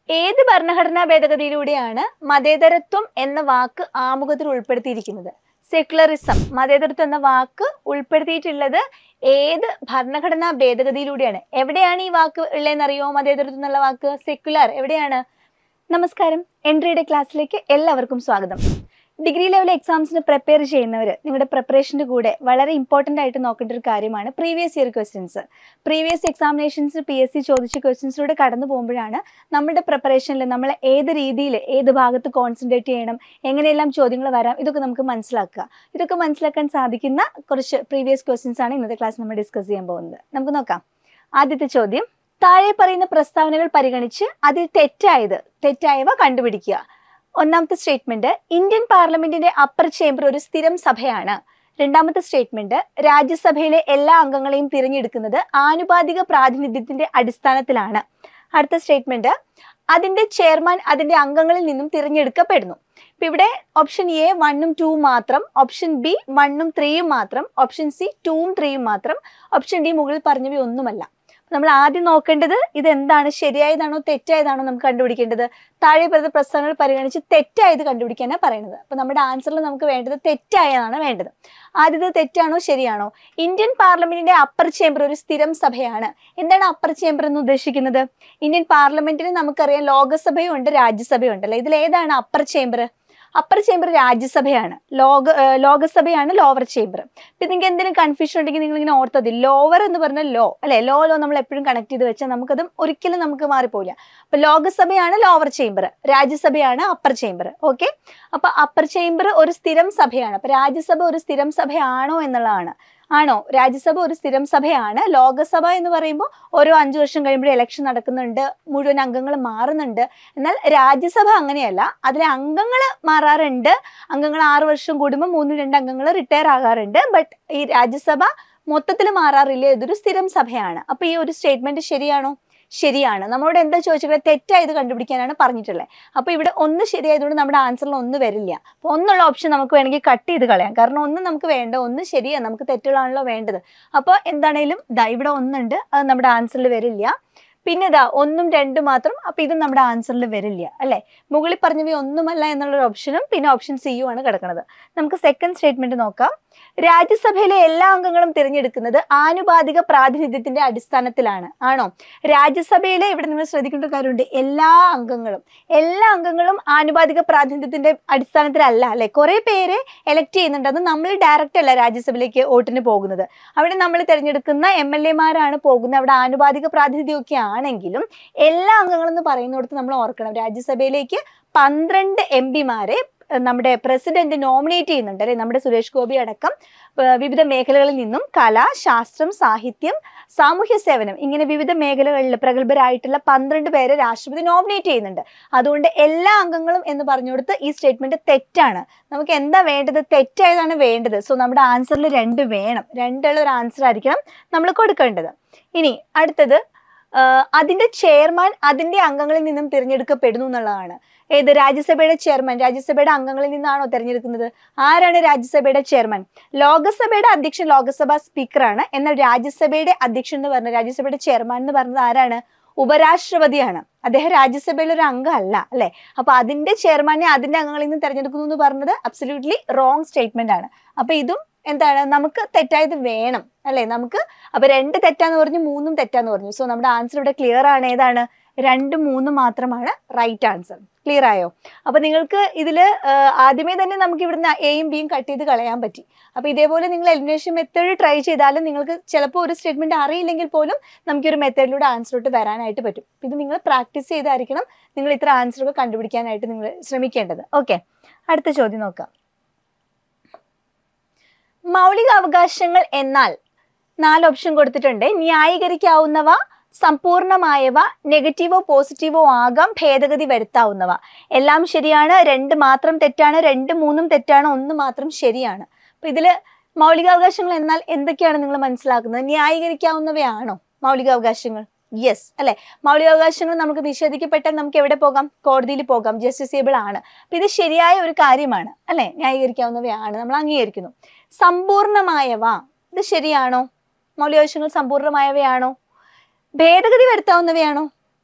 ഏത് ഭരണഘടനാ ഭേദഗതിയിലൂടെയാണ് മതേതരത്വം എന്ന വാക്ക് ആമുഖത്തിൽ ഉൾപ്പെടുത്തിയിരിക്കുന്നത് സെക്യുലറിസം മതേതരത്വം എന്ന വാക്ക് ഉൾപ്പെടുത്തിയിട്ടുള്ളത് ഏത് ഭരണഘടനാ ഭേദഗതിയിലൂടെയാണ് എവിടെയാണ് ഈ വാക്ക് ഉള്ളതെന്നറിയോ മതേതരത്വം എന്നുള്ള വാക്ക് സെക്യുലർ എവിടെയാണ് നമസ്കാരം എൻട്രിയുടെ ക്ലാസ്സിലേക്ക് എല്ലാവർക്കും സ്വാഗതം ഡിഗ്രി ലെവൽ എക്സാംസിന് പ്രിപ്പയർ ചെയ്യുന്നവർ നിങ്ങളുടെ പ്രിപ്പറേഷൻ്റെ കൂടെ വളരെ ഇമ്പോർട്ടൻ്റ് ആയിട്ട് നോക്കേണ്ട ഒരു കാര്യമാണ് previous year questions previous examinations P S C ചോദിച്ച ക്വസ്റ്റ്യൻസിലൂടെ കടന്നു പോകുമ്പോഴാണ് നമ്മുടെ പ്രിപ്പറേഷനിൽ നമ്മൾ ഏത് രീതിയിൽ ഏത് ഭാഗത്ത് കോൺസെൻട്രേറ്റ് ചെയ്യണം എങ്ങനെയെല്ലാം ചോദ്യങ്ങൾ വരാം ഇതൊക്കെ നമുക്ക് മനസ്സിലാക്കുക ഇതൊക്കെ മനസ്സിലാക്കാൻ സാധിക്കുന്ന കുറച്ച് പ്രീവിയസ് ക്വസ്റ്റ്യൻസ് ആണ് ഇന്നത്തെ ക്ലാസ് നമ്മൾ ഡിസ്കസ് ചെയ്യാൻ പോകുന്നത് നമുക്ക് നോക്കാം ആദ്യത്തെ ചോദ്യം താഴെ പറയുന്ന പ്രസ്താവനകൾ പരിഗണിച്ച് അതിൽ തെറ്റായത് തെറ്റായവ കണ്ടുപിടിക്കുക ഒന്നാമത്തെ സ്റ്റേറ്റ്മെന്റ് ഇന്ത്യൻ പാർലമെന്റിന്റെ അപ്പർ ചേംബർ ഒരു സ്ഥിരം സഭയാണ് രണ്ടാമത്തെ സ്റ്റേറ്റ്മെന്റ് രാജ്യസഭയിലെ എല്ലാ അംഗങ്ങളെയും തിരഞ്ഞെടുക്കുന്നത് ആനുപാതിക പ്രാതിനിധ്യത്തിന്റെ അടിസ്ഥാനത്തിലാണ് അടുത്ത സ്റ്റേറ്റ്മെന്റ് അതിന്റെ ചെയർമാൻ അതിന്റെ അംഗങ്ങളിൽ നിന്നും തിരഞ്ഞെടുക്കപ്പെടുന്നു ഇപ്പൊ ഇവിടെ ഓപ്ഷൻ എ വണ്ണും ടൂവും മാത്രം ഓപ്ഷൻ ബി വണ്ണും ത്രീയും മാത്രം ഓപ്ഷൻ സി ടൂവും ത്രീയും മാത്രം ഓപ്ഷൻ ഡി മുകളിൽ പറഞ്ഞവയൊന്നുമല്ല നമ്മൾ ആദ്യം നോക്കേണ്ടത് ഇത് എന്താണ് ശരിയായതാണോ തെറ്റായതാണോ നമുക്ക് കണ്ടുപിടിക്കേണ്ടത് താഴെ പറയുന്ന പ്രസ്താവനകൾ പരിഗണിച്ച് തെറ്റായത് കണ്ടുപിടിക്കാനാണ് പറയുന്നത് അപ്പൊ നമ്മുടെ ആൻസറിൽ നമുക്ക് വേണ്ടത് തെറ്റായതാണ് വേണ്ടത് ആദ്യത്തെ തെറ്റാണോ ശരിയാണോ ഇന്ത്യൻ പാർലമെന്റിന്റെ അപ്പർ ചേംബർ ഒരു സ്ഥിരം സഭയാണ് എന്താണ് അപ്പർ ചേംബർ എന്ന് ഉദ്ദേശിക്കുന്നത് ഇന്ത്യൻ പാർലമെന്റിന് നമുക്കറിയാം ലോകസഭയും ഉണ്ട് രാജ്യസഭയും ഉണ്ട് അല്ലെ ഇതിൽ ഏതാണ് അപ്പർ ചേംബർ അപ്പർ ചേംബർ രാജ്യസഭയാണ് ലോക ഏഹ് ലോകസഭയാണ് ലോവർ ചേംബർ ഇപ്പൊ നിങ്ങൾക്ക് എന്തെങ്കിലും കൺഫ്യൂഷൻ ഉണ്ടെങ്കിൽ നിങ്ങൾ ഇങ്ങനെ ഓർത്തത് ലോവർ എന്ന് പറഞ്ഞാൽ ലോ അല്ലെ ലോ ലോ നമ്മൾ എപ്പോഴും കണക്ട് ചെയ്ത് വെച്ചാൽ നമുക്കത് ഒരിക്കലും നമുക്ക് മാറിപ്പോയില്ല അപ്പൊ ലോകസഭയാണ് ലോവർ ചേംബർ രാജ്യസഭയാണ് അപ്പർ ചേംബർ ഓക്കെ അപ്പൊ അപ്പർ ചേംബർ ഒരു സ്ഥിരം സഭയാണ് അപ്പൊ രാജ്യസഭ ഒരു സ്ഥിരം സഭയാണോ എന്നുള്ളതാണ് ആണോ രാജ്യസഭ ഒരു സ്ഥിരം സഭയാണ് ലോകസഭ എന്ന് പറയുമ്പോൾ ഓരോ അഞ്ചു വർഷം കഴിയുമ്പോൾ ഇലക്ഷൻ നടക്കുന്നുണ്ട് മുഴുവൻ അംഗങ്ങൾ മാറുന്നുണ്ട് എന്നാൽ രാജ്യസഭ അങ്ങനെയല്ല അതിലെ അംഗങ്ങൾ മാറാറുണ്ട് അംഗങ്ങൾ ആറ് വർഷം കൂടുമ്പോൾ മൂന്ന് രണ്ട് അംഗങ്ങൾ റിട്ടയർ ആകാറുണ്ട് ബട്ട് ഈ രാജ്യസഭ മൊത്തത്തിൽ മാറാറില്ല ഇതൊരു സ്ഥിരം സഭയാണ് അപ്പൊ ഈ ഒരു സ്റ്റേറ്റ്മെന്റ് ശരിയാണോ ശരിയാണ് നമ്മളോട് എന്താ ചോദിച്ചത് തെറ്റായത് കണ്ടുപിടിക്കാനാണ് പറഞ്ഞിട്ടുള്ളത് അപ്പൊ ഇവിടെ ഒന്ന് ശരിയായതുകൊണ്ട് നമ്മുടെ ആൻസറിൽ ഒന്ന് വരില്ല അപ്പൊ ഒന്നുള്ള ഓപ്ഷൻ നമുക്ക് വേണമെങ്കിൽ കട്ട് ചെയ്ത് കളയാം കാരണം ഒന്ന് നമുക്ക് വേണ്ട ഒന്ന് ശരിയാണ് നമുക്ക് തെറ്റുകളാണല്ലോ വേണ്ടത് അപ്പോൾ എന്താണേലും ദാ ഇവിടെ ഒന്നുണ്ട് അത് നമ്മുടെ ആൻസറിൽ വരില്ല പിന്നെ ഇതാ ഒന്നും രണ്ടും മാത്രം അപ്പൊ ഇത് നമ്മുടെ ആൻസറിൽ വരില്ല അല്ലെ മുകളിൽ പറഞ്ഞവ ഒന്നുമല്ല എന്നുള്ള ഓപ്ഷനും പിന്നെ ഓപ്ഷൻ സിയും ആണ് കിടക്കുന്നത് നമുക്ക് സെക്കൻഡ് സ്റ്റേറ്റ്മെന്റ് നോക്കാം രാജ്യസഭയിലെ എല്ലാ അംഗങ്ങളും തിരഞ്ഞെടുക്കുന്നത് ആനുപാതിക പ്രാതിനിധ്യത്തിന്റെ അടിസ്ഥാനത്തിലാണ് ആണോ രാജ്യസഭയിലെ ഇവിടെ നിങ്ങൾ ശ്രദ്ധിക്കേണ്ട ഒരു കാര്യമുണ്ട് എല്ലാ അംഗങ്ങളും എല്ലാ അംഗങ്ങളും ആനുപാതിക പ്രാതിനിധ്യത്തിന്റെ അടിസ്ഥാനത്തിലല്ല അല്ലെ കുറെ പേര് എലക്ട് ചെയ്യുന്നുണ്ട് അത് നമ്മൾ ഡയറക്റ്റ് അല്ല രാജ്യസഭയിലേക്ക് വോട്ടിന് പോകുന്നത് അവിടെ നമ്മൾ തിരഞ്ഞെടുക്കുന്ന എം എൽ എമാരാണ് പോകുന്നത് അവിടെ ആനുപാതിക പ്രാതിനിധ്യമൊക്കെ ആണെങ്കിലും എല്ലാ അംഗങ്ങളും എന്ന് പറയുന്നിടത്ത് നമ്മൾ ഓർക്കണം രാജ്യസഭയിലേക്ക് പന്ത്രണ്ട് എം പിമാരെ നമ്മുടെ പ്രസിഡന്റ് നോമിനേറ്റ് ചെയ്യുന്നുണ്ട് അല്ലെ നമ്മുടെ സുരേഷ് ഗോപി അടക്കം ഏഹ് വിവിധ മേഖലകളിൽ നിന്നും കല ശാസ്ത്രം സാഹിത്യം സാമൂഹ്യ സേവനം ഇങ്ങനെ വിവിധ മേഖലകളിൽ പ്രഗത്ഭരായിട്ടുള്ള പന്ത്രണ്ട് പേരെ രാഷ്ട്രപതി നോമിനേറ്റ് ചെയ്യുന്നുണ്ട് അതുകൊണ്ട് എല്ലാ അംഗങ്ങളും എന്ന് പറഞ്ഞുകൊടുത്ത് ഈ സ്റ്റേറ്റ്മെന്റ് തെറ്റാണ് നമുക്ക് എന്താ വേണ്ടത് തെറ്റായതാണ് വേണ്ടത് സോ നമ്മുടെ ആൻസറിൽ രണ്ട് വേണം രണ്ടുള്ള ഒരു ആൻസർ ആയിരിക്കണം നമ്മൾ കൊടുക്കേണ്ടത് ഇനി അടുത്തത് ആഹ് അതിന്റെ ചെയർമാൻ അതിന്റെ അംഗങ്ങളിൽ നിന്നും തിരഞ്ഞെടുക്കപ്പെടുന്നു എന്നുള്ളതാണ് ഏത് രാജ്യസഭയുടെ ചെയർമാൻ രാജ്യസഭയുടെ അംഗങ്ങളിൽ നിന്നാണോ തിരഞ്ഞെടുക്കുന്നത് ആരാണ് രാജ്യസഭയുടെ ചെയർമാൻ ലോകസഭയുടെ അധ്യക്ഷൻ ലോകസഭ സ്പീക്കറാണ് എന്നാൽ രാജ്യസഭയുടെ അധ്യക്ഷൻ എന്ന് പറഞ്ഞ രാജ്യസഭയുടെ ചെയർമാൻ എന്ന് പറഞ്ഞത് ആരാണ് ഉപരാഷ്ട്രപതിയാണ് അദ്ദേഹം രാജ്യസഭയിലെ ഒരു അംഗമല്ല അല്ലെ അപ്പൊ അതിന്റെ ചെയർമാനെ അതിന്റെ അംഗങ്ങളിൽ നിന്ന് തെരഞ്ഞെടുക്കുന്നു എന്ന് പറഞ്ഞത് അബ്സല്യൂട്ട്ലി റോങ് സ്റ്റേറ്റ്മെന്റ് ആണ് അപ്പൊ ഇതും എന്താണ് നമുക്ക് തെറ്റായത് വേണം അല്ലെ നമുക്ക് അപ്പൊ രണ്ട് തെറ്റാന്ന് പറഞ്ഞു മൂന്നും തെറ്റാന്ന് പറഞ്ഞു സോ നമ്മുടെ ആൻസർ ഇവിടെ ക്ലിയർ ആണ് ഏതാണ് രണ്ടും മൂന്നും മാത്രമാണ് റൈറ്റ് ആൻസർ ക്ലിയർ ആയോ അപ്പൊ നിങ്ങൾക്ക് ഇതിൽ ആദ്യമേ തന്നെ നമുക്ക് ഇവിടുന്ന് എയും ബിയും കട്ട് ചെയ്ത് കളയാൻ പറ്റി അപ്പൊ ഇതേപോലെ നിങ്ങൾ എലിമിനേഷൻ മെത്തേഡ് ട്രൈ ചെയ്താലും നിങ്ങൾക്ക് ചിലപ്പോൾ ഒരു സ്റ്റേറ്റ്മെന്റ് അറിയില്ലെങ്കിൽ പോലും നമുക്ക് ഒരു മെത്തേഡിലൂടെ ആൻസറോട്ട് വരാനായിട്ട് പറ്റും ഇത് നിങ്ങൾ പ്രാക്ടീസ് ചെയ്തായിരിക്കണം നിങ്ങൾ ഇത്ര ആൻസറുകൾ കണ്ടുപിടിക്കാനായിട്ട് നിങ്ങൾ ശ്രമിക്കേണ്ടത് ഓക്കെ അടുത്ത ചോദ്യം നോക്കാം മൗലിക അവകാശങ്ങൾ എന്നാൽ നാല് ഓപ്ഷൻ കൊടുത്തിട്ടുണ്ട് ന്യായീകരിക്കാവുന്നവ സമ്പൂർണമായവ നെഗറ്റീവോ പോസിറ്റീവോ ആകാം ഭേദഗതി വരുത്താവുന്നവ എല്ലാം ശരിയാണ് രണ്ട് മാത്രം തെറ്റാണ് രണ്ട് മൂന്നും തെറ്റാണ് ഒന്ന് മാത്രം ശരിയാണ് അപ്പൊ ഇതില് മൗലികാവകാശങ്ങൾ എന്നാൽ എന്തൊക്കെയാണ് നിങ്ങൾ മനസ്സിലാക്കുന്നത് ന്യായീകരിക്കാവുന്നവയാണോ മൗലികാവകാശങ്ങൾ യെസ് അല്ലെ മൗലികാവകാശങ്ങൾ നമുക്ക് നിഷേധിക്കപ്പെട്ടാൽ നമുക്ക് എവിടെ പോകാം കോടതിയിൽ പോകാം ജസ്റ്റിസേബിൾ ആണ് അപ്പൊ ഇത് ശരിയായ ഒരു കാര്യമാണ് അല്ലെ ന്യായീകരിക്കാവുന്നവയാണ് നമ്മൾ അംഗീകരിക്കുന്നു സമ്പൂർണമായവ ഇത് ശരിയാണോ മൗലികാവകാശങ്ങൾ സമ്പൂർണമായവയാണോ ഭേദഗതി വരുത്താവുന്നവയാണോ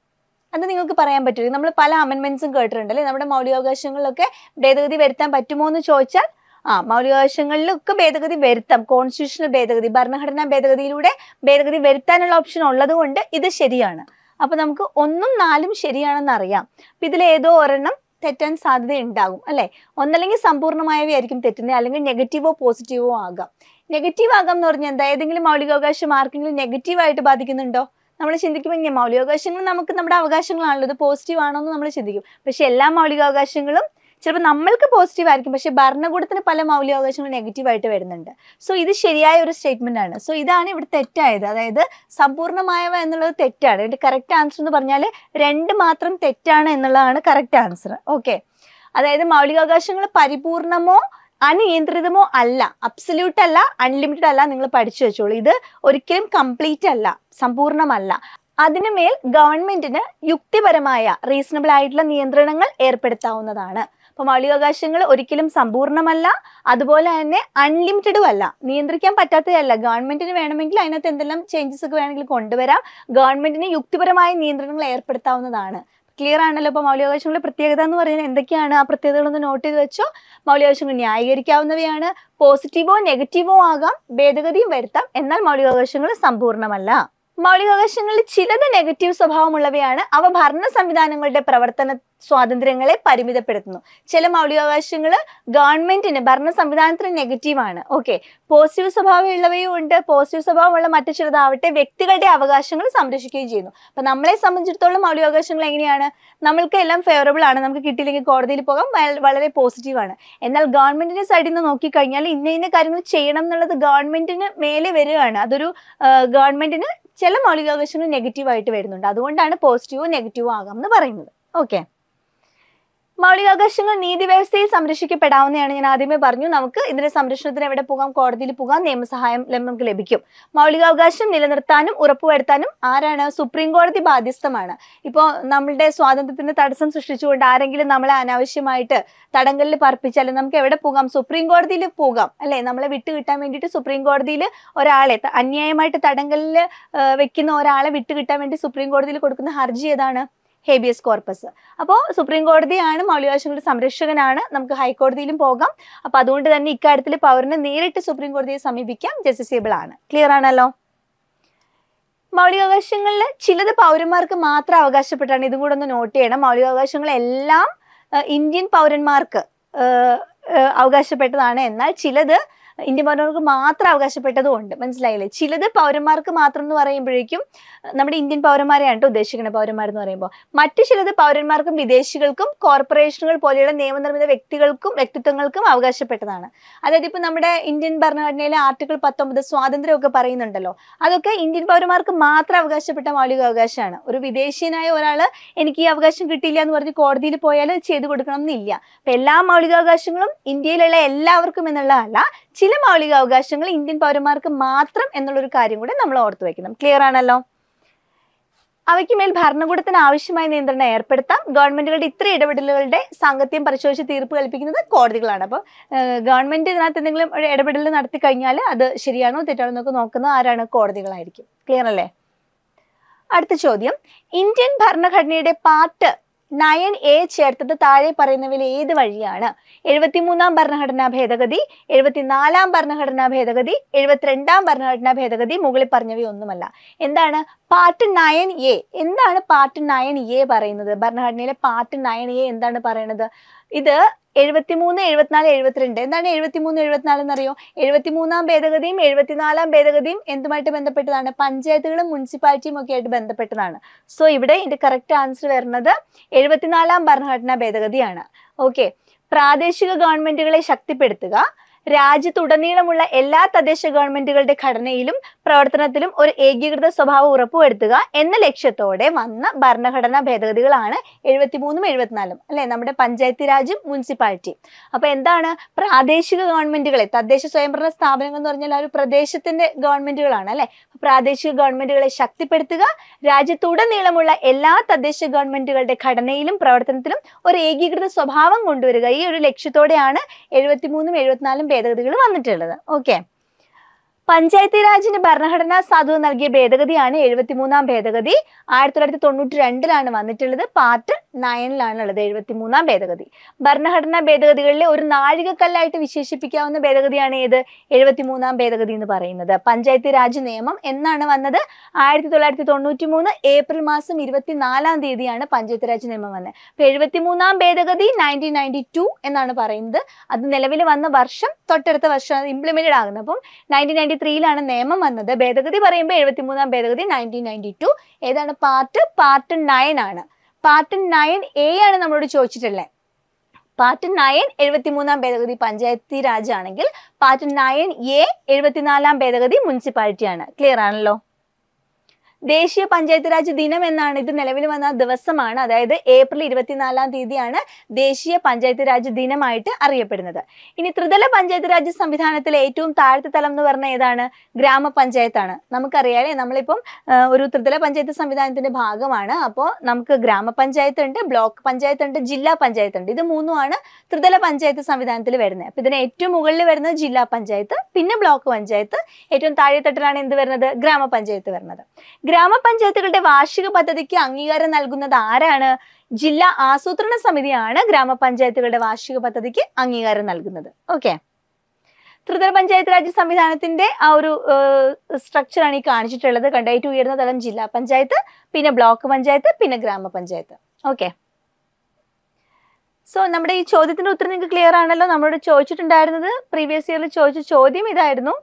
അത് നിങ്ങൾക്ക് പറയാൻ പറ്റും നമ്മൾ പല അമെന്റ്മെന്റ്സും കേട്ടിട്ടുണ്ട് അല്ലേ നമ്മുടെ മൗലികാവകാശങ്ങളിലൊക്കെ ഭേദഗതി വരുത്താൻ പറ്റുമോ എന്ന് ചോദിച്ചാൽ ആ മൗലികാവകാശങ്ങളിലൊക്കെ ഭേദഗതി വരുത്താം കോൺസ്റ്റിറ്റ്യൂഷണൽ ഭേദഗതി ഭരണഘടനാ ഭേദഗതിയിലൂടെ ഭേദഗതി വരുത്താനുള്ള ഓപ്ഷൻ ഉള്ളത് കൊണ്ട് ഇത് ശരിയാണ് അപ്പൊ നമുക്ക് ഒന്നും നാലും ശരിയാണെന്ന് അറിയാം അപ്പൊ ഇതിൽ ഏതോ ഒരെണ്ണം തെറ്റാൻ സാധ്യത ഉണ്ടാകും അല്ലെ ഒന്നല്ലെങ്കിൽ സമ്പൂർണ്ണമായവയായിരിക്കും തെറ്റുന്നത് അല്ലെങ്കിൽ നെഗറ്റീവോ പോസിറ്റീവോ ആകാം നെഗറ്റീവ് ആകാം എന്ന് പറഞ്ഞാൽ എന്താ ഏതെങ്കിലും മൗലികാവകാശം ആർക്കെങ്കിലും നെഗറ്റീവായിട്ട് ബാധിക്കുന്നുണ്ടോ നമ്മൾ ചിന്തിക്കുമ്പോൾ ഇങ്ങനെ മൗലികാവകാശങ്ങൾ നമുക്ക് നമ്മുടെ അവകാശങ്ങളാണല്ലോ ഇത് പോസിറ്റീവ് ആണോ എന്ന് നമ്മൾ ചിന്തിക്കും പക്ഷെ എല്ലാ മൗലികാവകാശങ്ങളും ചിലപ്പോൾ നമ്മൾക്ക് പോസിറ്റീവ് ആയിരിക്കും പക്ഷെ ഭരണകൂടത്തിന് പല മൗലികാവകാശങ്ങളും നെഗറ്റീവ് ആയിട്ട് വരുന്നുണ്ട് സോ ഇത് ശരിയായ ഒരു സ്റ്റേറ്റ്മെന്റ് ആണ് സോ ഇതാണ് ഇവിടെ തെറ്റായത് അതായത് സമ്പൂർണ്ണമായവ എന്നുള്ളത് തെറ്റാണ് ഇതിന്റെ കറക്റ്റ് ആൻസർ എന്ന് പറഞ്ഞാൽ രണ്ട് മാത്രം തെറ്റാണ് എന്നുള്ളതാണ് കറക്റ്റ് ആൻസർ ഓക്കെ അതായത് മൗലികാവകാശങ്ങൾ പരിപൂർണമോ അനിയന്ത്രിതമോ അല്ല അബ്സല്യൂട്ട് അല്ല അൺലിമിറ്റഡ് അല്ല നിങ്ങൾ പഠിച്ചു വെച്ചോളൂ ഇത് ഒരിക്കലും കംപ്ലീറ്റ് അല്ല സമ്പൂർണ്ണമല്ല അതിനുമേൽ ഗവൺമെന്റിന് യുക്തിപരമായ റീസണബിൾ ആയിട്ടുള്ള നിയന്ത്രണങ്ങൾ ഏർപ്പെടുത്താവുന്നതാണ് അപ്പൊ മൗലികാവകാശങ്ങൾ ഒരിക്കലും സമ്പൂർണ്ണമല്ല അതുപോലെ തന്നെ അൺലിമിറ്റഡും അല്ല നിയന്ത്രിക്കാൻ പറ്റാത്തതല്ല ഗവൺമെന്റിന് വേണമെങ്കിൽ അതിനകത്ത് എന്തെല്ലാം ചേഞ്ചസ് ഒക്കെ വേണമെങ്കിൽ കൊണ്ടുവരാം ഗവൺമെന്റിന് യുക്തിപരമായ നിയന്ത്രണങ്ങൾ ഏർപ്പെടുത്താവുന്നതാണ് ക്ലിയർ ആണല്ലോ ഇപ്പൊ മൗലികാവകാശങ്ങളുടെ പ്രത്യേകത എന്ന് പറഞ്ഞാൽ എന്തൊക്കെയാണ് ആ പ്രത്യേകതകളൊന്ന് നോട്ട് ചെയ്ത് വെച്ചോ മൗലികാവകാശങ്ങൾ ന്യായീകരിക്കാവുന്നവയാണ് പോസിറ്റീവോ നെഗറ്റീവോ ആകാം ഭേദഗതിയും വരുത്താം എന്നാൽ മൗലികാവകാശങ്ങൾ സമ്പൂർണ്ണമല്ല മൗലികാവകാശങ്ങളിൽ ചിലത് നെഗറ്റീവ് സ്വഭാവമുള്ളവയാണ് അവ ഭരണ സംവിധാനങ്ങളുടെ പ്രവർത്തന സ്വാതന്ത്ര്യങ്ങളെ പരിമിതപ്പെടുത്തുന്നു ചില മൗലികാവകാശങ്ങൾ ഗവൺമെന്റിന് ഭരണ സംവിധാനത്തിന് നെഗറ്റീവാണ് ഓക്കെ പോസിറ്റീവ് സ്വഭാവമുള്ളവയും ഉണ്ട് പോസിറ്റീവ് സ്വഭാവമുള്ള മറ്റു ചിലതാവട്ടെ വ്യക്തികളുടെ അവകാശങ്ങൾ സംരക്ഷിക്കുകയും ചെയ്യുന്നു അപ്പൊ നമ്മളെ സംബന്ധിച്ചിടത്തോളം മൗലികാവകാശങ്ങൾ എങ്ങനെയാണ് നമ്മൾക്ക് എല്ലാം ഫേവറബിൾ ആണ് നമുക്ക് കിട്ടിയില്ലെങ്കിൽ കോടതിയിൽ പോകാം വ- വളരെ പോസിറ്റീവ് ആണ് എന്നാൽ ഗവൺമെന്റിന്റെ സൈഡിൽ നിന്ന് നോക്കിക്കഴിഞ്ഞാൽ ഇന്ന ഇന്ന കാര്യങ്ങൾ ചെയ്യണം എന്നുള്ളത് ഗവൺമെന്റിന് മേലെ വരികയാണ് അതൊരു ഗവൺമെന്റിന് ചില മൗലികാവകാശങ്ങൾ നെഗറ്റീവ് ആയിട്ട് വരുന്നുണ്ട് അതുകൊണ്ടാണ് പോസിറ്റീവോ നെഗറ്റീവോ ആകാം എന്ന് പറയുന്നത് ഓക്കെ മൗലികാവകാശങ്ങൾ നീതി വ്യവസ്ഥയിൽ സംരക്ഷിക്കപ്പെടാവുന്നതാണ് ഞാൻ ആദ്യമേ പറഞ്ഞു നമുക്ക് ഇതിന്റെ സംരക്ഷണത്തിന് എവിടെ പോകാം കോടതിയിൽ പോകാം നിയമസഹായം ല- നമുക്ക് ലഭിക്കും മൗലികാവകാശം നിലനിർത്താനും ഉറപ്പുവരുത്താനും ആരാണ് സുപ്രീം കോടതി ബാധ്യസ്ഥമാണ് ഇപ്പോൾ നമ്മളുടെ സ്വാതന്ത്ര്യത്തിന് തടസ്സം സൃഷ്ടിച്ചുകൊണ്ട് ആരെങ്കിലും നമ്മളെ അനാവശ്യമായിട്ട് തടങ്കലിൽ പറപ്പിച്ചാൽ നമുക്ക് എവിടെ പോകാം സുപ്രീം കോടതിയിൽ പോകാം അല്ലെ നമ്മളെ വിട്ടു കിട്ടാൻ വേണ്ടിയിട്ട് സുപ്രീം കോടതിയിൽ ഒരാളെ ത- അന്യായമായിട്ട് തടങ്കലിൽ വെക്കുന്ന ഒരാളെ വിട്ടു കിട്ടാൻ വേണ്ടി സുപ്രീം കോടതിയിൽ കൊടുക്കുന്ന ഹർജി ഏതാണ് ഹേബിയസ് കോർപ്പസ് അപ്പോൾ സുപ്രീം കോടതിയാണ് മൗലികാവകാശങ്ങളുടെ സംരക്ഷകനാണ് നമുക്ക് ഹൈക്കോടതിയിലും പോകാം അപ്പൊ അതുകൊണ്ട് തന്നെ ഇക്കാര്യത്തിൽ പൗരന് നേരിട്ട് സുപ്രീം കോടതിയെ സമീപിക്കാം ജസ്റ്റിസേബിൾ ആണ് ക്ലിയർ ആണല്ലോ മൗലികാവകാശങ്ങളിൽ ചിലത് പൗരന്മാർക്ക് മാത്രം അവകാശപ്പെട്ടാണ് ഇതും കൂടെ ഒന്ന് നോട്ട് ചെയ്യണം മൗലികാവകാശങ്ങളെല്ലാം ഏഹ്, ഇന്ത്യൻ പൗരന്മാർക്ക് ഏഹ്, ഏഹ്, അവകാശപ്പെട്ടതാണ് എന്നാൽ ചിലത് ഇന്ത്യൻ പൗരന്മാർക്ക് മാത്രം അവകാശപ്പെട്ടതും ഉണ്ട് മനസ്സിലായില്ലേ ചിലത് പൗരന്മാർക്ക് മാത്രം എന്ന് പറയുമ്പോഴേക്കും ഏഹ്, നമ്മുടെ ഇന്ത്യൻ പൗരന്മാരെയാണ് ട്ടോ ഉദ്ദേശിക്കുന്നത് പൗരന്മാർ എന്ന് പറയുമ്പോൾ മറ്റു ചിലത് പൗരന്മാർക്കും വിദേശികൾക്കും കോർപ്പറേഷനുകൾ പോലെയുള്ള നിയമനിർമ്മിത വ്യക്തികൾക്കും വ്യക്തിത്വങ്ങൾക്കും അവകാശപ്പെട്ടതാണ് അതായത് ഇപ്പൊ നമ്മുടെ ഇന്ത്യൻ ഭരണഘടനയിലെ ആർട്ടിക്കിൾ പത്തൊമ്പത് സ്വാതന്ത്ര്യമൊക്കെ പറയുന്നുണ്ടല്ലോ അതൊക്കെ ഇന്ത്യൻ പൗരന്മാർക്ക് മാത്രം അവകാശപ്പെട്ട മൗലിക അവകാശമാണ് ഒരു വിദേശീയനായ ഒരാൾ എനിക്ക് ഈ അവകാശം കിട്ടിയില്ല എന്ന് പറഞ്ഞ് കോടതിയിൽ പോയാൽ ചെയ്തു കൊടുക്കണം എന്നില്ല അപ്പൊ എല്ലാ മൗലികാവകാശങ്ങളും ഇന്ത്യയിലുള്ള എല്ലാവർക്കും എന്നുള്ളതല്ല ചില മൗലികാവകാശങ്ങൾ ഇന്ത്യൻ പൗരന്മാർക്ക് മാത്രം എന്നുള്ളൊരു കാര്യം കൂടെ നമ്മൾ ഓർത്തു വെക്കണം ക്ലിയർ ആണല്ലോ അവയ്ക്ക് മേൽ ഭരണകൂടത്തിന് ആവശ്യമായ നിയന്ത്രണം ഏർപ്പെടുത്താം ഗവൺമെന്റുകളുടെ ഇത്ര ഇടപെടലുകളുടെ സാങ്കത്യം പരിശോധിച്ച് തീർപ്പ് കൽപ്പിക്കുന്നത് കോടതികളാണ് അപ്പോൾ ഗവൺമെന്റ് ഇതിനകത്ത് എന്തെങ്കിലും ഒരു ഇടപെടൽ നടത്തി കഴിഞ്ഞാൽ അത് ശരിയാണോ തെറ്റാണോ എന്നൊക്കെ നോക്കുന്നത് ആരാണ് കോടതികളായിരിക്കും ക്ലിയർ അല്ലേ അടുത്ത ചോദ്യം ഇന്ത്യൻ ഭരണഘടനയുടെ പാർട്ട് നയൻ എ ചേർത്തത് താഴെ പറയുന്നവയിൽ ഏത് വഴിയാണ് എഴുപത്തിമൂന്നാം ഭരണഘടനാ ഭേദഗതി എഴുപത്തിനാലാം ഭരണഘടനാ ഭേദഗതി എഴുപത്തിരണ്ടാം ഭരണഘടനാ ഭേദഗതി മുകളിൽ പറഞ്ഞവയൊന്നുമല്ല എന്താണ് പാർട്ട് നയൻ എ എന്താണ് പാർട്ട് നയൻ എ പറയുന്നത് ഭരണഘടനയിലെ പാർട്ട് നയൻ എ എന്താണ് പറയുന്നത് ഇത് എഴുപത്തിമൂന്ന് എഴുപത്തിനാല് എഴുപത്തിരണ്ട് എന്താണ് എഴുപത്തിമൂന്ന് എഴുപത്തിനാല് എന്നറിയോ എഴുപത്തിമൂന്നാം ഭേദഗതിയും എഴുപത്തിനാലാം ഭേദഗതിയും എന്തുമായിട്ട് ബന്ധപ്പെട്ടതാണ് പഞ്ചായത്തുകളും മുനിസിപ്പാലിറ്റിയും ഒക്കെ ആയിട്ട് ബന്ധപ്പെട്ടതാണ് സോ ഇവിടെ ഇതിന്റെ കറക്റ്റ് ആൻസർ വരുന്നത് എഴുപത്തിനാലാം ഭരണഘടനാ ഭേദഗതിയാണ് ഓക്കെ പ്രാദേശിക ഗവൺമെന്റുകളെ ശക്തിപ്പെടുത്തുക രാജ്യത്തുടനീളമുള്ള എല്ലാ തദ്ദേശ ഗവൺമെന്റുകളുടെ ഘടനയിലും പ്രവർത്തനത്തിലും ഒരു ഏകീകൃത സ്വഭാവം ഉറപ്പുവരുത്തുക എന്ന ലക്ഷ്യത്തോടെ വന്ന ഭരണഘടനാ ഭേദഗതികളാണ് എഴുപത്തിമൂന്നും എഴുപത്തിനാലും അല്ലെ നമ്മുടെ പഞ്ചായത്തി രാജും മുനിസിപ്പാലിറ്റിയും അപ്പൊ എന്താണ് പ്രാദേശിക ഗവൺമെന്റുകളെ തദ്ദേശ സ്വയംഭരണ സ്ഥാപനങ്ങൾ എന്ന് പറഞ്ഞാൽ ആ ഒരു പ്രദേശത്തിന്റെ ഗവൺമെന്റുകളാണ് അല്ലെ പ്രാദേശിക ഗവൺമെന്റുകളെ ശക്തിപ്പെടുത്തുക രാജ്യത്തുടനീളമുള്ള എല്ലാ തദ്ദേശ ഗവൺമെന്റുകളുടെ ഘടനയിലും പ്രവർത്തനത്തിലും ഒരു ഏകീകൃത സ്വഭാവം കൊണ്ടുവരിക ഈ ഒരു ലക്ഷ്യത്തോടെയാണ് എഴുപത്തിമൂന്നും എഴുപത്തിനാലും ഭേദഗതികൾ വന്നിട്ടുള്ളത് ഓക്കെ പഞ്ചായത്ത് രാജിന് ഭരണഘടനാ സാധുത നൽകിയ ഭേദഗതിയാണ് എഴുപത്തിമൂന്നാം ഭേദഗതി ആയിരത്തി തൊള്ളായിരത്തി തൊണ്ണൂറ്റി രണ്ടിലാണ് വന്നിട്ടുള്ളത് പാർട്ട് നയനിലാണ് ഉള്ളത് എഴുപത്തിമൂന്നാം ഭേദഗതി ഭരണഘടനാ ഭേദഗതികളിലെ ഒരു നാഴികക്കല്ലായിട്ട് വിശേഷിപ്പിക്കാവുന്ന ഭേദഗതിയാണ് ഏത് എഴുപത്തിമൂന്നാം ഭേദഗതി എന്ന് പറയുന്നത് പഞ്ചായത്ത് രാജ് നിയമം എന്നാണ് വന്നത് ആയിരത്തി തൊള്ളായിരത്തി തൊണ്ണൂറ്റി മൂന്ന് ഏപ്രിൽ മാസം ഇരുപത്തിനാലാം തീയതിയാണ് പഞ്ചായത്ത് രാജ് നിയമം വന്നത് അപ്പൊ എഴുപത്തിമൂന്നാം ഭേദഗതി നയൻറ്റീൻ നയൻറ്റി ടു എന്നാണ് പറയുന്നത് അത് നിലവിൽ വന്ന വർഷം തൊട്ടടുത്ത വർഷം ഇംപ്ലിമെന്റഡ് ആകുന്നത് അപ്പം നയൻറ്റീൻ നയൻറ്റി ത്രീയിലാണ് നിയമം വന്നത് ഭേദഗതി പറയുമ്പോൾ എഴുപത്തിമൂന്നാം ഭേദഗതി നയൻറ്റീൻ നയൻറ്റി ടു ഏതാണ് പാർട്ട് പാർട്ട് നയൻ ആണ് പാർട്ട് നയൻ എ ആണ് നമ്മളോട് ചോദിച്ചിട്ടുള്ളത് പാർട്ട് നയൻ എഴുപത്തിമൂന്നാം ഭേദഗതി പഞ്ചായത്തി രാജ് ആണെങ്കിൽ പാർട്ട് നയൻ എ എഴുപത്തിനാലാം ഭേദഗതി മുനിസിപ്പാലിറ്റിയാണ് ക്ലിയർ ആണല്ലോ ദേശീയ പഞ്ചായത്ത് രാജ് ദിനം എന്നാണ് ഇത് നിലവിൽ വന്ന ദിവസമാണ് അതായത് ഏപ്രിൽ ഇരുപത്തിനാലാം തീയതിയാണ് ദേശീയ പഞ്ചായത്ത് രാജ് ദിനമായിട്ട് അറിയപ്പെടുന്നത് ഇനി ത്രിതല പഞ്ചായത്ത് രാജ് സംവിധാനത്തിലെ ഏറ്റവും താഴത്തെ തലം എന്ന് പറഞ്ഞ ഏതാണ് ഗ്രാമപഞ്ചായത്താണ് നമുക്കറിയാലേ നമ്മളിപ്പം ആ, ഒരു ത്രിതല പഞ്ചായത്ത് സംവിധാനത്തിന്റെ ഭാഗമാണ് അപ്പോൾ നമുക്ക് ഗ്രാമപഞ്ചായത്ത് ഉണ്ട് ബ്ലോക്ക് പഞ്ചായത്ത് ഉണ്ട് ജില്ലാ പഞ്ചായത്ത് ഉണ്ട് ഇത് മൂന്നുമാണ് ത്രിതല പഞ്ചായത്ത് സംവിധാനത്തിൽ വരുന്നത് അപ്പൊ ഇതിന് ഏറ്റവും മുകളിൽ വരുന്നത് ജില്ലാ പഞ്ചായത്ത് പിന്നെ ബ്ലോക്ക് പഞ്ചായത്ത് ഏറ്റവും താഴെത്തട്ടിലാണ് എന്ത് വരുന്നത് ഗ്രാമപഞ്ചായത്ത് വരുന്നത് ഗ്രാമപഞ്ചായത്തുകളുടെ വാർഷിക പദ്ധതിക്ക് അംഗീകാരം നൽകുന്നത് ആരാണ് ജില്ലാ ആസൂത്രണ സമിതിയാണ് ഗ്രാമപഞ്ചായത്തുകളുടെ വാർഷിക പദ്ധതിക്ക് അംഗീകാരം നൽകുന്നത് ഓക്കെ ത്രിതല പഞ്ചായത്ത് രാജ് സംവിധാനത്തിന്റെ ആ ഒരു സ്ട്രക്ചറാണ് ഈ കാണിച്ചിട്ടുള്ളത് കണ്ട ഏറ്റവും ഉയർന്ന തലം ജില്ലാ പഞ്ചായത്ത് പിന്നെ ബ്ലോക്ക് പഞ്ചായത്ത് പിന്നെ ഗ്രാമപഞ്ചായത്ത് ഓക്കെ സോ നമ്മുടെ ഈ ചോദ്യത്തിന്റെ ഉത്തരം നിങ്ങൾക്ക് ക്ലിയർ ആണല്ലോ നമ്മളോട് ചോദിച്ചിട്ടുണ്ടായിരുന്നത് പ്രീവിയസ് ഇയറിൽ ചോദിച്ച ചോദ്യം ഇതായിരുന്നു